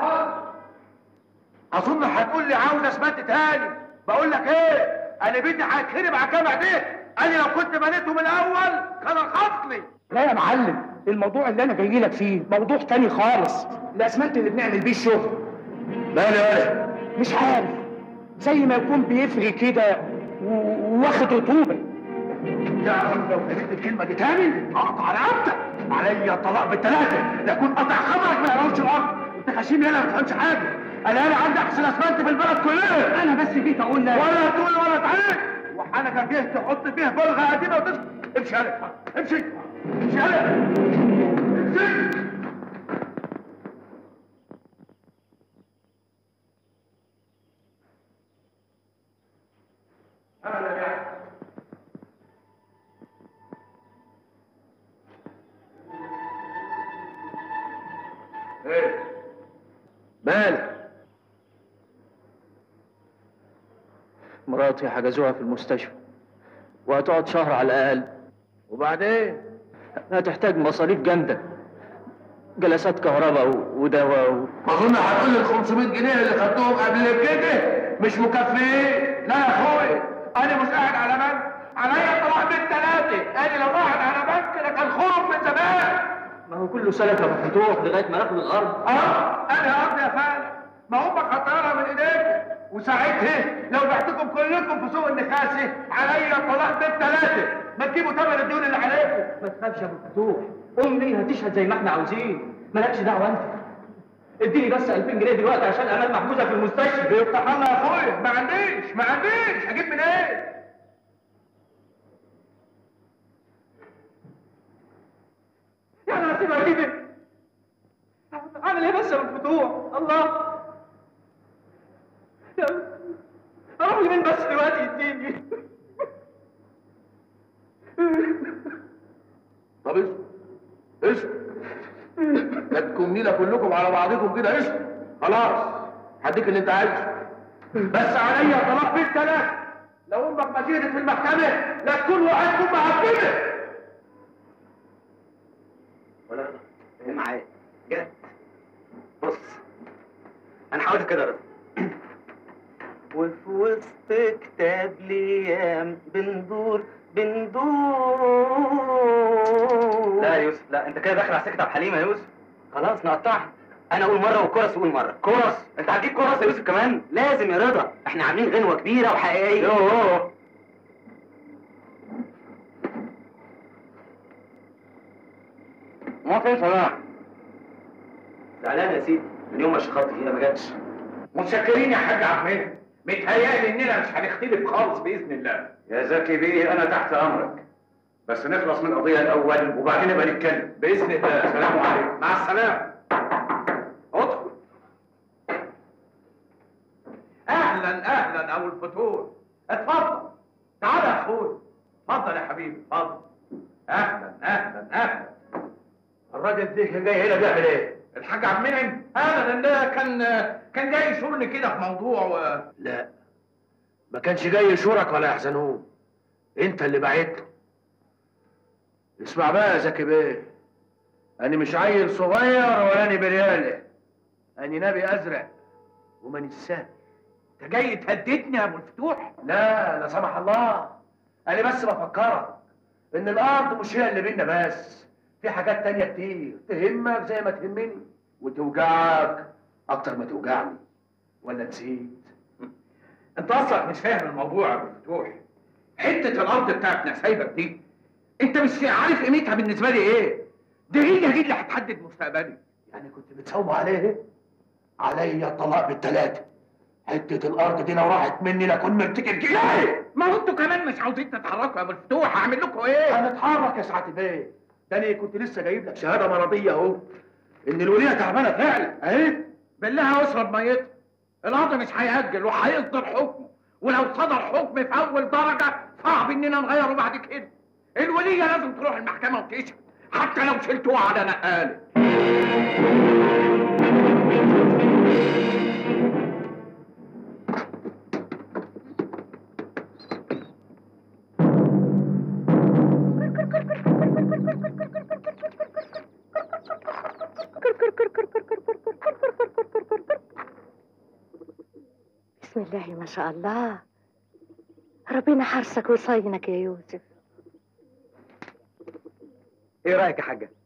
اظن هتقول لي عاوز اسمنت تاني بقول لك ايه انا بيتي هيتخرب على الجامع ده انا لو كنت بنيته من الاول كان رخص لي لا يا معلم الموضوع اللي انا جاي لك فيه موضوع تاني خالص الاسمنت اللي بنعمل بيه الشغل مالي ولا مش عارف زي ما يكون بيفري كده و- واخد رطوبه تعرف لو قلت الكلمه دي تاني اقطع رقبتك عليا الطلاق بالثلاثه يكون قطع خبرك ما يروش الارض انت غشيم هنا ما تفهمش حاجه انا انا عندي احسن اسمنت في البلد كلها انا بس جيت اقول لك ولا تقول ولا تعيد وحنكك جه تحط فيه بلغه قديمه وتسكت امشي يلا امشي امشي يلا امشي اهلا يا أخي. ايه مالك مراتي حجزوها في المستشفى وهتقعد شهر على الأقل وبعدين هتحتاج مصاريف جامدة جلسات كهرباء و- ودواء و... اظن هتقول ال 500 جنيه اللي خدتهم قبل كده مش مكفيين لا يا اخويا انا مش قاعد على بنك عليا طلاق بالثلاثه انا لو قاعد على بنك لكان خرج من زمان ما هو كله سلك يا ابو فتوح لغاية ما ناخد الأرض اه انا ارض يا فندم ما امك هتطيرها من ايديك وساعتها لو بعتكم كلكم في سوق النخاسه عليا طلاق بالثلاثه ما تجيبوا ثمن الديون اللي عليكم ما تخافش يا ابو فتوح امي هتشهد زي ما احنا عاوزين مالكش دعوة انت اديني بس 2000 جنيه دلوقتي عشان امان محجوزة في المستشفى يفتح الله يا اخويا ما عنديش ما عنديش هجيب منين ايه يعني هسيبها كده اعمل ايه بس يا ابو فتوح الله يا- اروح لمين بس دلوقتي يديني طب اسكت اسكت لا تكونينا كلكم على بعضكم كده اسكت خلاص هديك اللي انت عايزه بس عليا طلاق بالثلاث لو امك ما جهدت في المحكمه لا تكون وقعتكم معبده ولا ايه معايا جد بص انا حاولت كده رضا وفي وسط كتاب ليام بندور بندور لا يا يوسف لا انت كده داخل على سكه عبد الحليم يا يوسف خلاص نقطعها انا اقول مره والكرس يقول مره كرس انت هتجيب كرس يا يوسف كمان لازم يا رضا احنا عاملين غنوه كبيره وحقيقيه يوه ما فين صلاح زعلان يا سيدي من يوم ما شخطت فيها ما جاتش متشكرين يا حاج عبد المنعم متهيألي اننا مش هنختلف خالص باذن الله يا زكي بيه انا تحت امرك بس نخلص من القضيه الاول وبعدين نبقى نتكلم باذن الله السلام عليكم مع السلامه ادخل اهلا اهلا ابو الفتور اتفضل تعال يا اخوي اتفضل يا حبيبي اتفضل اهلا اهلا اهلا الراجل ده كان جاي هنا بيعمل ايه؟ الحاج عبد المنعم ابدا ده كان كان جاي يشورني كده في موضوع و... لا ما كانش جاي يشورك ولا يحزنون انت اللي بعته اسمع بقى يا زكي بيه انا مش عيل صغير ولا اني بريالة انا نبي ازرق وماني السهل انت جاي تهددني يا ابو الفتوح لا لا سمح الله انا بس بفكرك ان الارض مش هي اللي بينا بس في حاجات تانية كتير تهمك زي ما تهمني وتوجعك اكتر ما توجعني ولا نسيت انت اصلك مش فاهم الموضوع يا ابو الفتوح حته الارض بتاعت نسايبك دي انت مش عارف قيمتها بالنسبه لي ايه دي هي دي اللي هتحدد مستقبلي يعني كنت بتسوم عليه عليا الطلاق بالتلاتة حتة الأرض دي لو راحت مني لكن مرتكب جناية ما هو انتوا كمان مش عاوزين تتحركوا يا ابو الفتوح هعمل لكم ايه؟ هنتحرك يا سعادة بيه ده أنا كنت لسه جايب لك شهادة مرضية أهو إن الولية تعبانة فعلا أهي بالله اشرب ميتها القاضي مش هيأجل وهيصدر حكمه ولو صدر حكم في أول درجة صعب إننا نغيره بعد كده الولية لازم تروح المحكمة وتشهد حتى لو شلتوها على نقالة بسم الله ما شاء الله ربنا حرسك ويصينك يا يوسف ايه رايك يا حاجه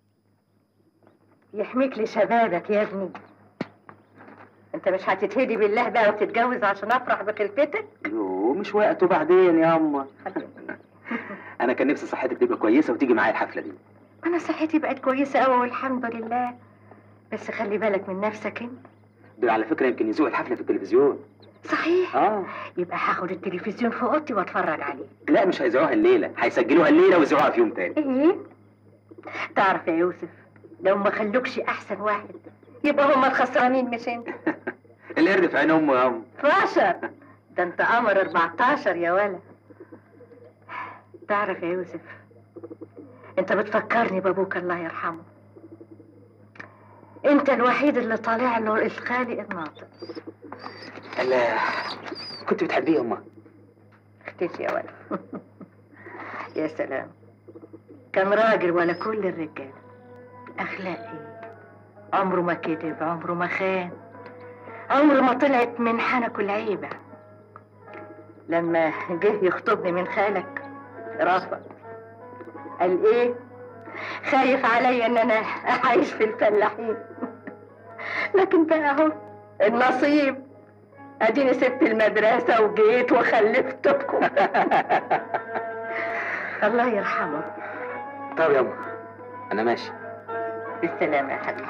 يحميك لشبابك يا ابني انت مش هتتهدي بالله بقى وتتجوز عشان افرح بخلفتك يوه مش وقته بعدين يا اما انا كان نفسي صحتك تبقى كويسه وتيجي معايا الحفله دي انا صحتي بقت كويسه قوي والحمد لله بس خلي بالك من نفسك انت دول على فكره يمكن يذوق الحفله في التلفزيون صحيح اه يبقى هاخد التلفزيون في اوضتي واتفرج عليه لا مش هيذيعوها الليله هيسجلوها الليله ويذيعوها في يوم تاني ايه تعرف يا يوسف لو ما خلوكش احسن واحد يبقى هما الخسرانين مش انت القرد في عين امه يا ام 12 ده انت قمر 14 يا ولا تعرف يا يوسف انت بتفكرني بابوك الله يرحمه انت الوحيد اللي طالع له الخالق الناطق لا كنت بتحبيه يا امه اختفي يا ولا يا سلام كان راجل ولا كل الرجال اخلاق ايه عمره ما كذب عمره ما خان عمره ما طلعت من حنكه العيبه لما جه يخطبني من خالك رفض قال ايه خايف عليا ان انا اعيش في الفلاحين لكن بقى اهو النصيب اديني سبت المدرسه وجيت وخلفتكم الله يرحمه طب يا ام انا ماشي بالسلامه يا حبيبي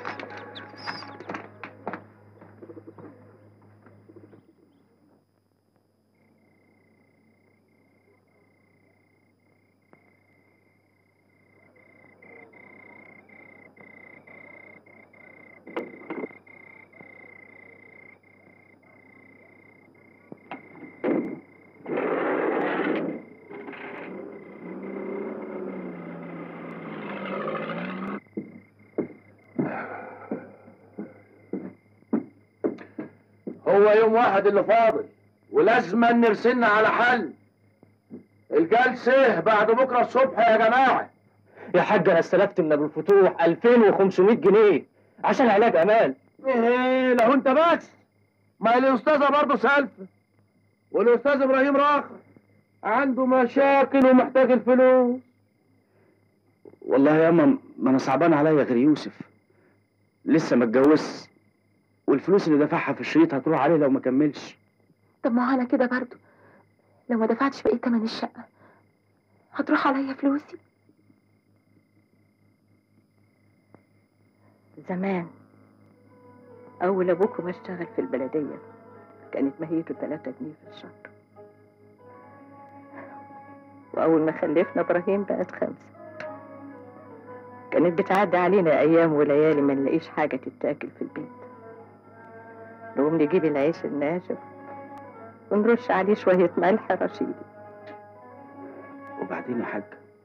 هو يوم واحد اللي فاضل ولازم نرسلنا على حل الجلسة بعد بكرة الصبح يا جماعة يا حاج انا استلفت من ابو الفتوح 2500 جنيه عشان علاج امال ايه لو انت بس ما الاستاذة برضه سالفة والاستاذ ابراهيم راخر عنده مشاكل ومحتاج الفلوس والله يا اما ما انا صعبان عليا غير يوسف لسه ما اتجوزش والفلوس اللي دفعها في الشريط هتروح عليه لو ما كملش طب ما هو انا كده برضو لو ما دفعتش بقية تمن الشقة هتروح عليا فلوسي زمان أول أبوكم ما اشتغل في البلدية كانت ماهيته تلاتة جنيه في الشهر وأول ما خلفنا إبراهيم بقت خمسة كانت بتعدي علينا أيام وليالي ما نلاقيش حاجة تتاكل في البيت نقوم نجيب العيش الناشف ونرش عليه شوية ملح رشيدي وبعدين يا حاج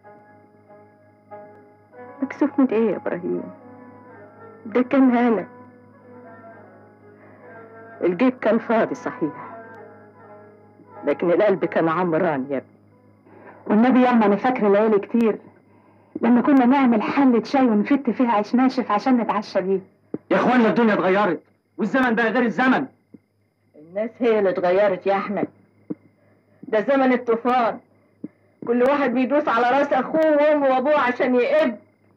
مكسوف من ايه يا ابراهيم ده كان هنا الجيب كان فاضي صحيح لكن القلب كان عمران يا ابني والنبي ياما انا فاكره ليالي كتير لما كنا نعمل حلة شاي ونفت فيها عيش ناشف عشان نتعشى بيه يا اخوانا الدنيا اتغيرت والزمن بقى غير الزمن الناس هي اللي اتغيرت يا احمد ده زمن الطوفان كل واحد بيدوس على راس اخوه وامه وابوه عشان يقب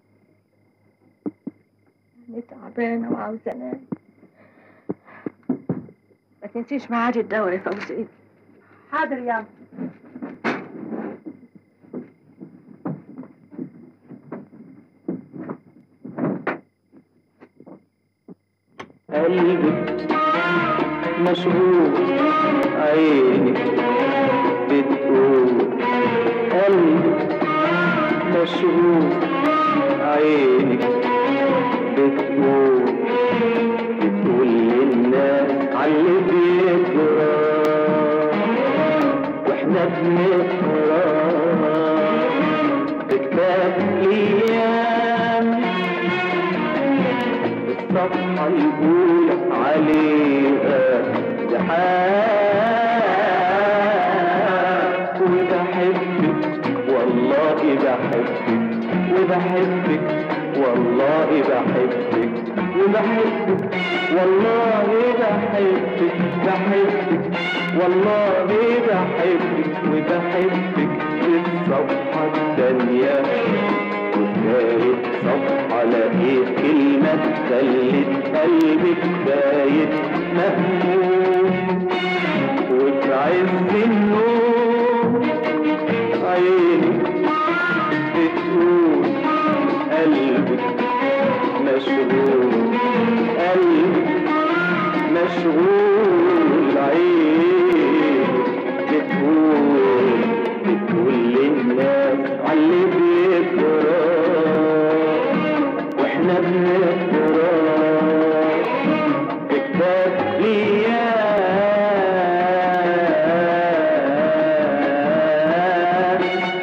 انا تعبانه وعاوزه انام ما تنسيش ميعاد الدواء يا فوزي حاضر ياما قلبك مشغول عينك بتقول قلبك مشغول عينك بتقول بتقول للناس عاللي بيجرى واحنا بنقرا في كتاب الايام الصفحة الأولى عليها زحام وبحبك والله بحبك وبحبك والله بحبك وبحبك والله بحبك بحبك والله بحبك وبحبك للصفحة الثانية وثالث صفحة لقيت كلمة خلت قلبك بايت مهموم وفي عز النوم عينك بتقول قلبك مشغول قلبك مشغول عينك بتقول بتقول للناس عاللي بيجرى واحنا بنقرا في كتاب ليام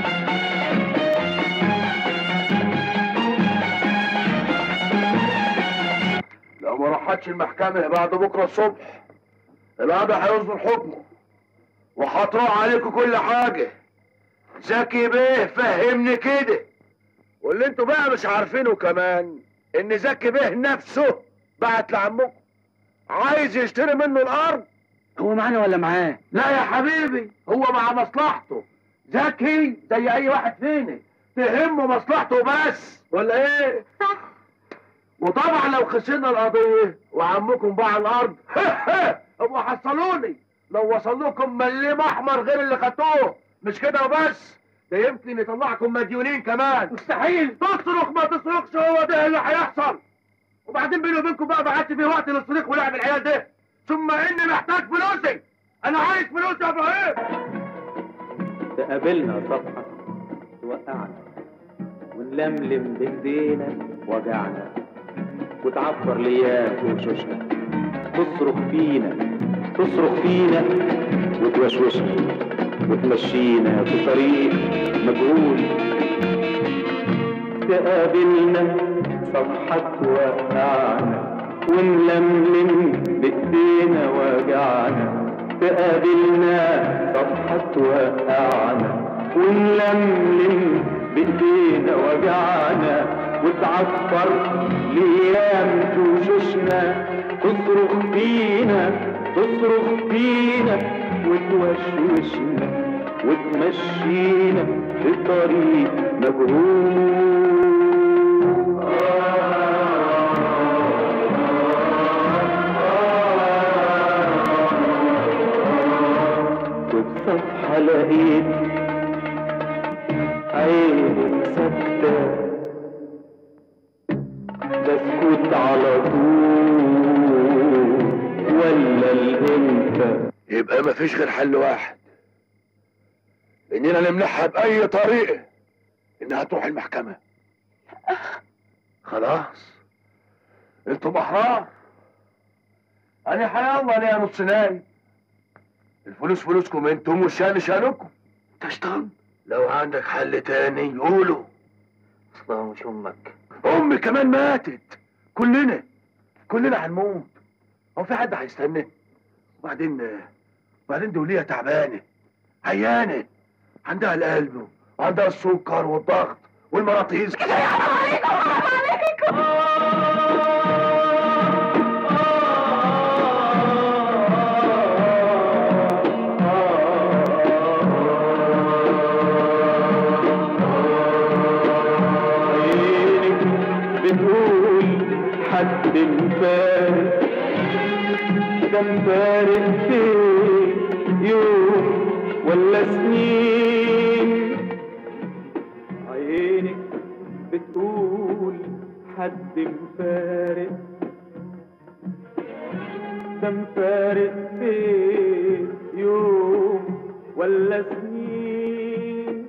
لو ما راحتش المحكمة بعد بكرة الصبح القاضي هيصدر حكمه وهتروح عليكم كل حاجة زكي بيه فهمني كده واللي انتوا بقى مش عارفينه كمان ان زكي بيه نفسه بعت لعمكم عايز يشتري منه الارض هو معانا ولا معاه؟ لا يا حبيبي هو مع مصلحته ذكي زي اي واحد فينا تهمه مصلحته بس ولا ايه صح وطبعا لو خسرنا القضيه وعمكم باع الارض ابقوا حصلوني لو وصل لكم مليم احمر غير اللي خدتوه مش كده وبس ده يمكن يطلعكم مديونين كمان مستحيل تصرخ ما تصرخش هو ده اللي هيحصل وبعدين بيني وبينكم بقى ما عادش في وقت للصريخ ولعب العيال ده ثم اني محتاج فلوسي انا عايز فلوسي يا ابراهيم تقابلنا صفحة توقعنا ونلملم بايدينا وجعنا وتعفر لياك وشوشنا تصرخ فينا تصرخ فينا وتوشوشنا وتمشينا في طريق مجهول تقابلنا صفحة توقعنا ونلملم بايدينا وجعنا تقابلنا صفحة توقعنا ونلملم بايدينا وجعنا وتعفر ليام توشوشنا تصرخ فينا تصرخ فينا وتوشوشنا وتمشينا في طريق مجهول وبصفحة لقيت عينك ساكتة بسكت على طول ولا الامتى يبقى مفيش غير حل واحد اننا نمنعها باي طريقه انها تروح المحكمه خلاص انتوا احرار انا حيالله ليا نص نايم الفلوس فلوسكم انتم والشان شانكم تشطن لو عندك حل تاني قولوا اصلا مش امك امي كمان ماتت كلنا كلنا هنموت هو في حد هيستنى وبعدين آه، وبعدين دي ولية تعبانة عيانة عندها القلب وعندها السكر والضغط والمراطيز عينك بتقول حد مفارق ده مفارق فين يوم ولا سنين عينك بتقول حد مفارق ده مفارق فين يوم ولا سنين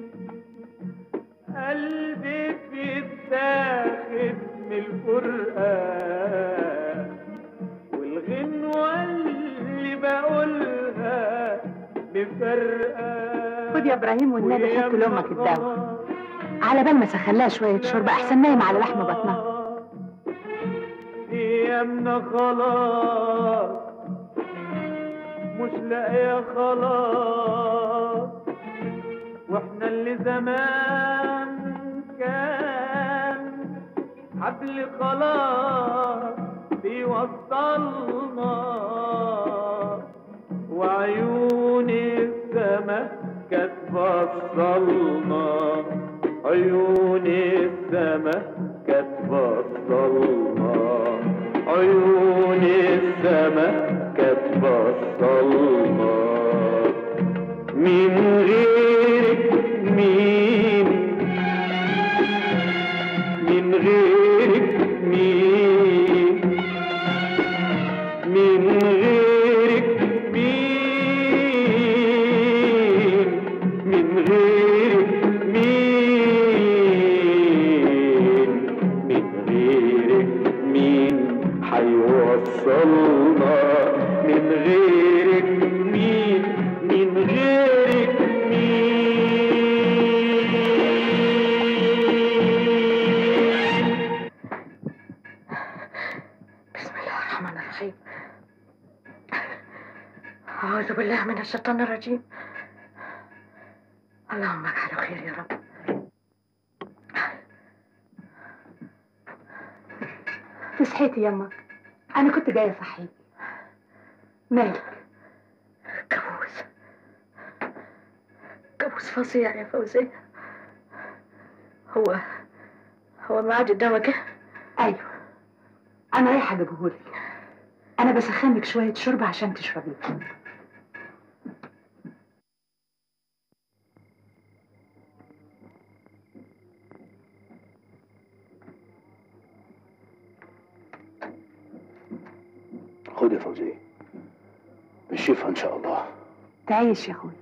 قلبي بيتاخد من الفرقة والغنوة اللي بقولها مفرقة خد يا ابراهيم والنبي حط لامك الدواء على بال ما سخنلها شويه شرب احسن نايم على لحم بطنها ايامنا خلاص مش لاقيه خلاص واحنا اللي زمان كان حبل خلاص بيوصلنا وعيون السما كانت بصلنا عيون السما كانت بصلنا عيون السما كانت بصلنا من غيرك مين من غيرك مين من غيرك مين من غيرك مين من غيرك مين حيوصلنا من غيرك مين من غيرك مين بسم الله الرحمن الرحيم أعوذ بالله من الشيطان الرجيم اللهم اجعله خير يا رب تصحيتي يمك انا كنت جايه اصحيك مالك كابوس كابوس فظيع يا فوزية هو هو ميعاد الدواء جه ايوه انا رايحه اجيبهولك انا بسخن لك شويه شرب عشان تشربيه خد يا فوزية بالشفا ان شاء الله تعيش يا اخوي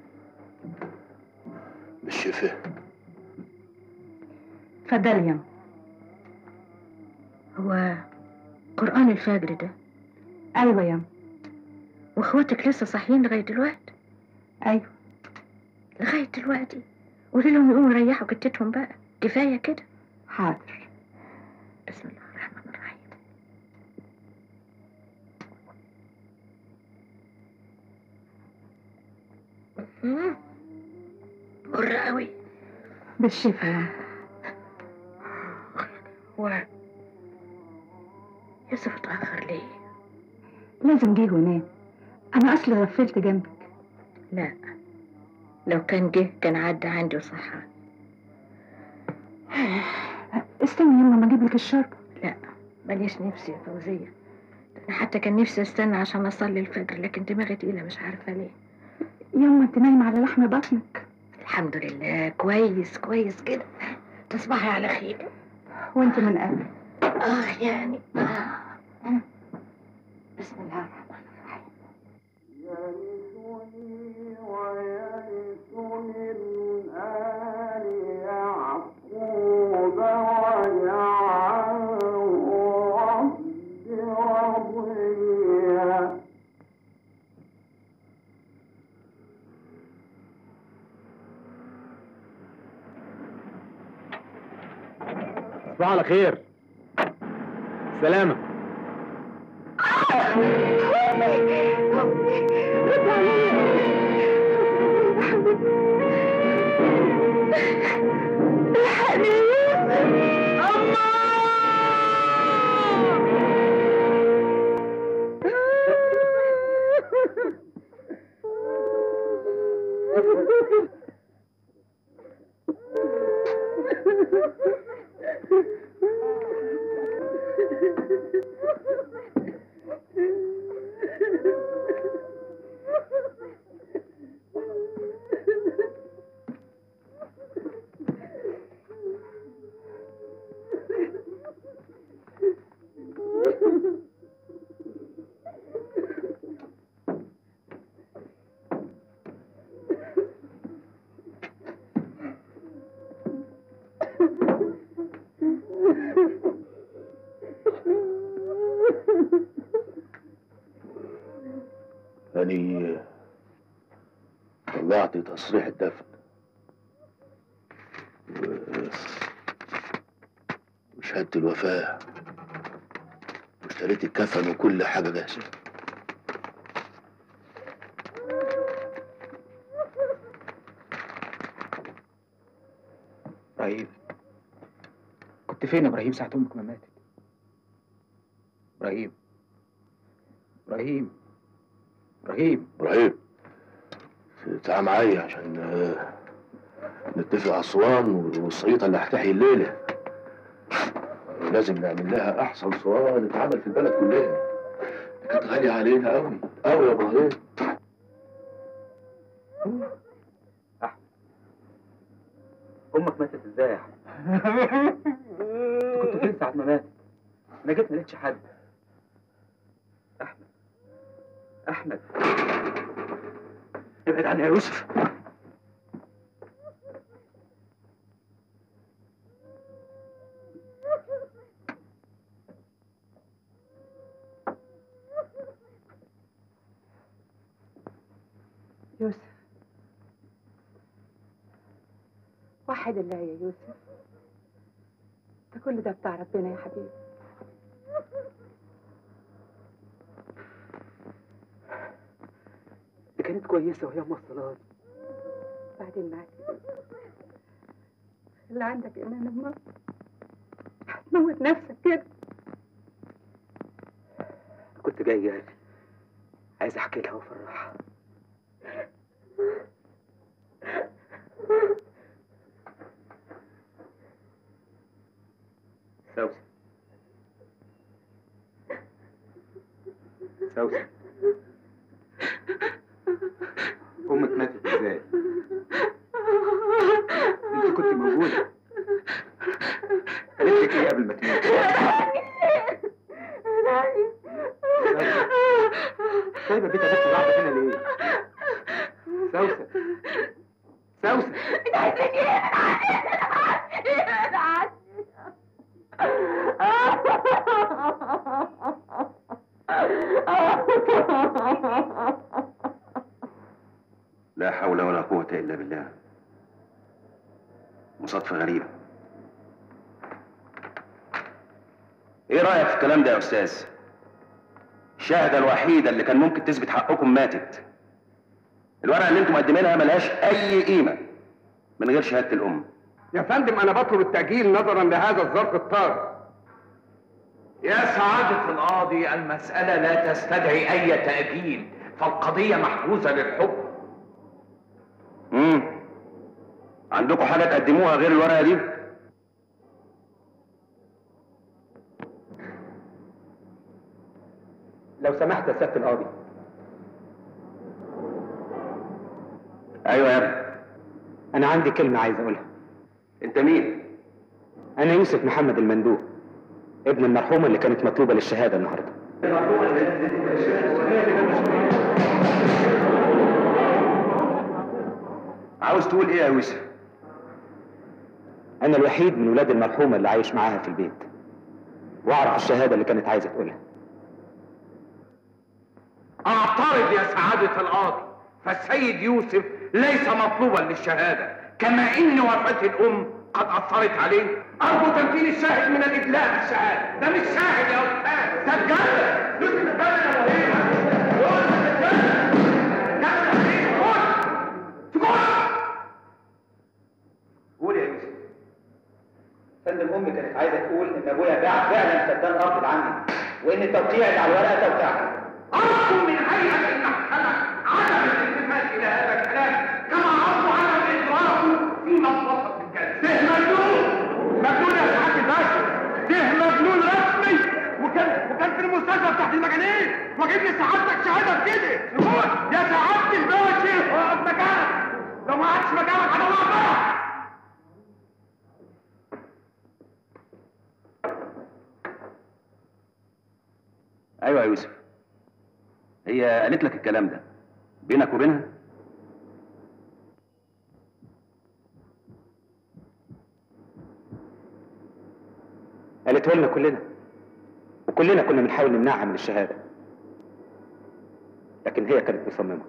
بالشفا اتفضلي يا هو قرآن الفجر ده ايوه يا واخواتك لسه صاحيين لغاية دلوقتي ايوه لغاية دلوقتي قولي لهم يقوموا يريحوا جتتهم بقى كفاية كده حاضر بسم الله الرحمن الرحيم مم. مر قوي بالشفا يا و يوسف اتأخر ليه؟ لازم جه ونام انا اصلي غفلت جنبك لا لو كان جه كان عدى عندي وصحى استني يما ما اجيب لك الشرب لا ماليش نفسي يا فوزية أنا حتى كان نفسي استنى عشان اصلي الفجر لكن دماغي تقيلة مش عارفة ليه يما انت نايمه على لحم بطنك الحمد لله كويس كويس كده تصبحي على خير وانت من قبل اه يعني آه. بسم الله الرحمن الرحيم تصبحوا على خير سلامة رد عليا أني طلعت تصريح الدفن و- وشهادة الوفاة واشتريت الكفن وكل حاجة جاهزة ابراهيم كنت فين يا ابراهيم ساعة امك ما ماتت ابراهيم ابراهيم ابراهيم إبراهيم تعال معايا عشان آه، نتفق على أسوان والصيطة اللي هتحيي الليلة لازم نعمل لها أحسن صوان اتعمل في البلد كلها دي كانت غالية علينا أوي أوي يا إبراهيم امك ماتت ازاي يا احمد انت كنت فين ساعة ما ماتت انا جيت ما لقيتش حد احمد احمد ابعد عني يا يوسف يوسف وحد الله يا يوسف ده كل ده بتاع ربنا يا حبيبي دي كانت كويسة وهي موصلات بعدين معاك يا يوسف اللي عندك ايمان بمصر هتموت نفسك كده كنت جاي جاي عايز احكي لها وافرحها سوسن سوسن امك ماتت ازاي انت كنت موجوده قالت لك ايه قبل ما تموت سايبه بيت نفس بعض هنا ليه سوسن سوسن انت عايز مني ايه؟ ابعد عني لا حول ولا قوة إلا بالله مصادفة غريبة إيه رأيك في الكلام ده يا أستاذ؟ الشاهدة الوحيدة اللي كان ممكن تثبت حقكم ماتت الورقة اللي انتم مقدمينها ملهاش أي قيمة من غير شهادة الأم يا فندم انا بطلب التأجيل نظرا لهذا الظرف الطارئ يا سعادة القاضي المسألة لا تستدعي أي تأجيل فالقضية محجوزة للحكم امم عندكم حاجة تقدموها غير الورقة دي؟ لو سمحت يا سياده القاضي أيوة يا ابني انا عندي كلمه عايز اقولها أنت مين؟ انا يوسف محمد المندوب ابن المرحومه اللي كانت مطلوبه للشهاده النهارده عاوز تقول إيه يا يوسف؟ انا الوحيد من ولاد المرحومه اللي عايش معاها في البيت واعرف الشهاده اللي كانت عايزه تقولها أعترض يا سعادة القاضي فالسيد يوسف ليس مطلوبا للشهادة كما إن وفاة الأم قد أثرت عليه أرجو تمكين الشاهد من الإدلاء بالشهادة ده مش شاهد يا أستاذ ده اتجنن يوسف اتجنن يا وهيبة يوسف اتجنن اتجنن إيه؟ سكوت سكوت قول يا يوسف فندم امي كانت عايزه تقول ان ابويا باع فعلا فدان ارض عني وان التوقيع اللي على الورقه توقيعها أرجو من هيئة المحكمة عدم الالتفات إلى هذا الكلام كما أرجو عدم إدراكه في مصلحة الجلسة. ده مجنون مجنون يا سعادة الباشا ده مجنون رسمي وكان وكان في المستشفى تحت المجانين واجيب لي سعادتك شهادة بكده سكوت يا سعادة الباشا اقعد مكانك لو ما قعدتش مكانك هطلعك بره أيوة يا يوسف هي قالت لك الكلام ده بينك وبينها؟ قالته لنا كلنا وكلنا كنا بنحاول نمنعها من الشهاده لكن هي كانت مصممه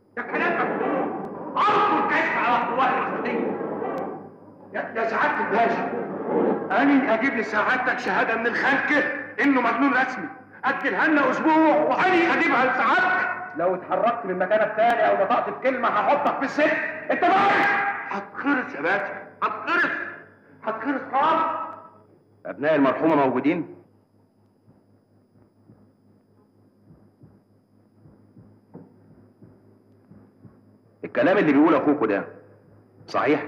ارجو الكشف على قوات الخليه يا يا سعاده الباشا انا اجيب لسعادتك شهاده من الخنكه انه مجنون رسمي اجلها لنا اسبوع وانا اجيبها لسعادتك لو اتحركت من مكانك تاني او نطقت بكلمه هحطك في السجن انت بايظ هتخرس يا باشا هتخرس هتخرس خالص ابناء المرحومه موجودين الكلام اللي بيقوله اخوكوا ده صحيح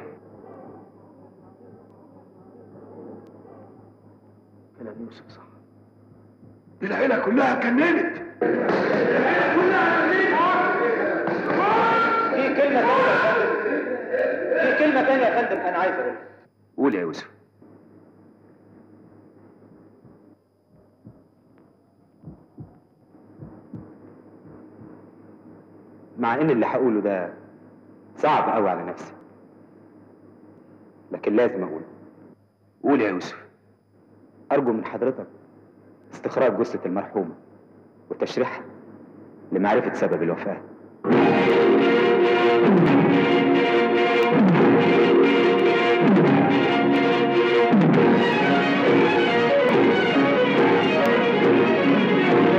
كلام يوسف صح دي العيله كلها كننت العيله كلها في كلمه ثانيه يا فندم في كلمه ثانيه يا فندم انا عايز اقولها قول يا يوسف مع ان اللي هقوله ده صعب قوي على نفسي لكن لازم اقوله قول يا يوسف ارجو من حضرتك استخراج جثه المرحومه وتشريحها لمعرفه سبب الوفاه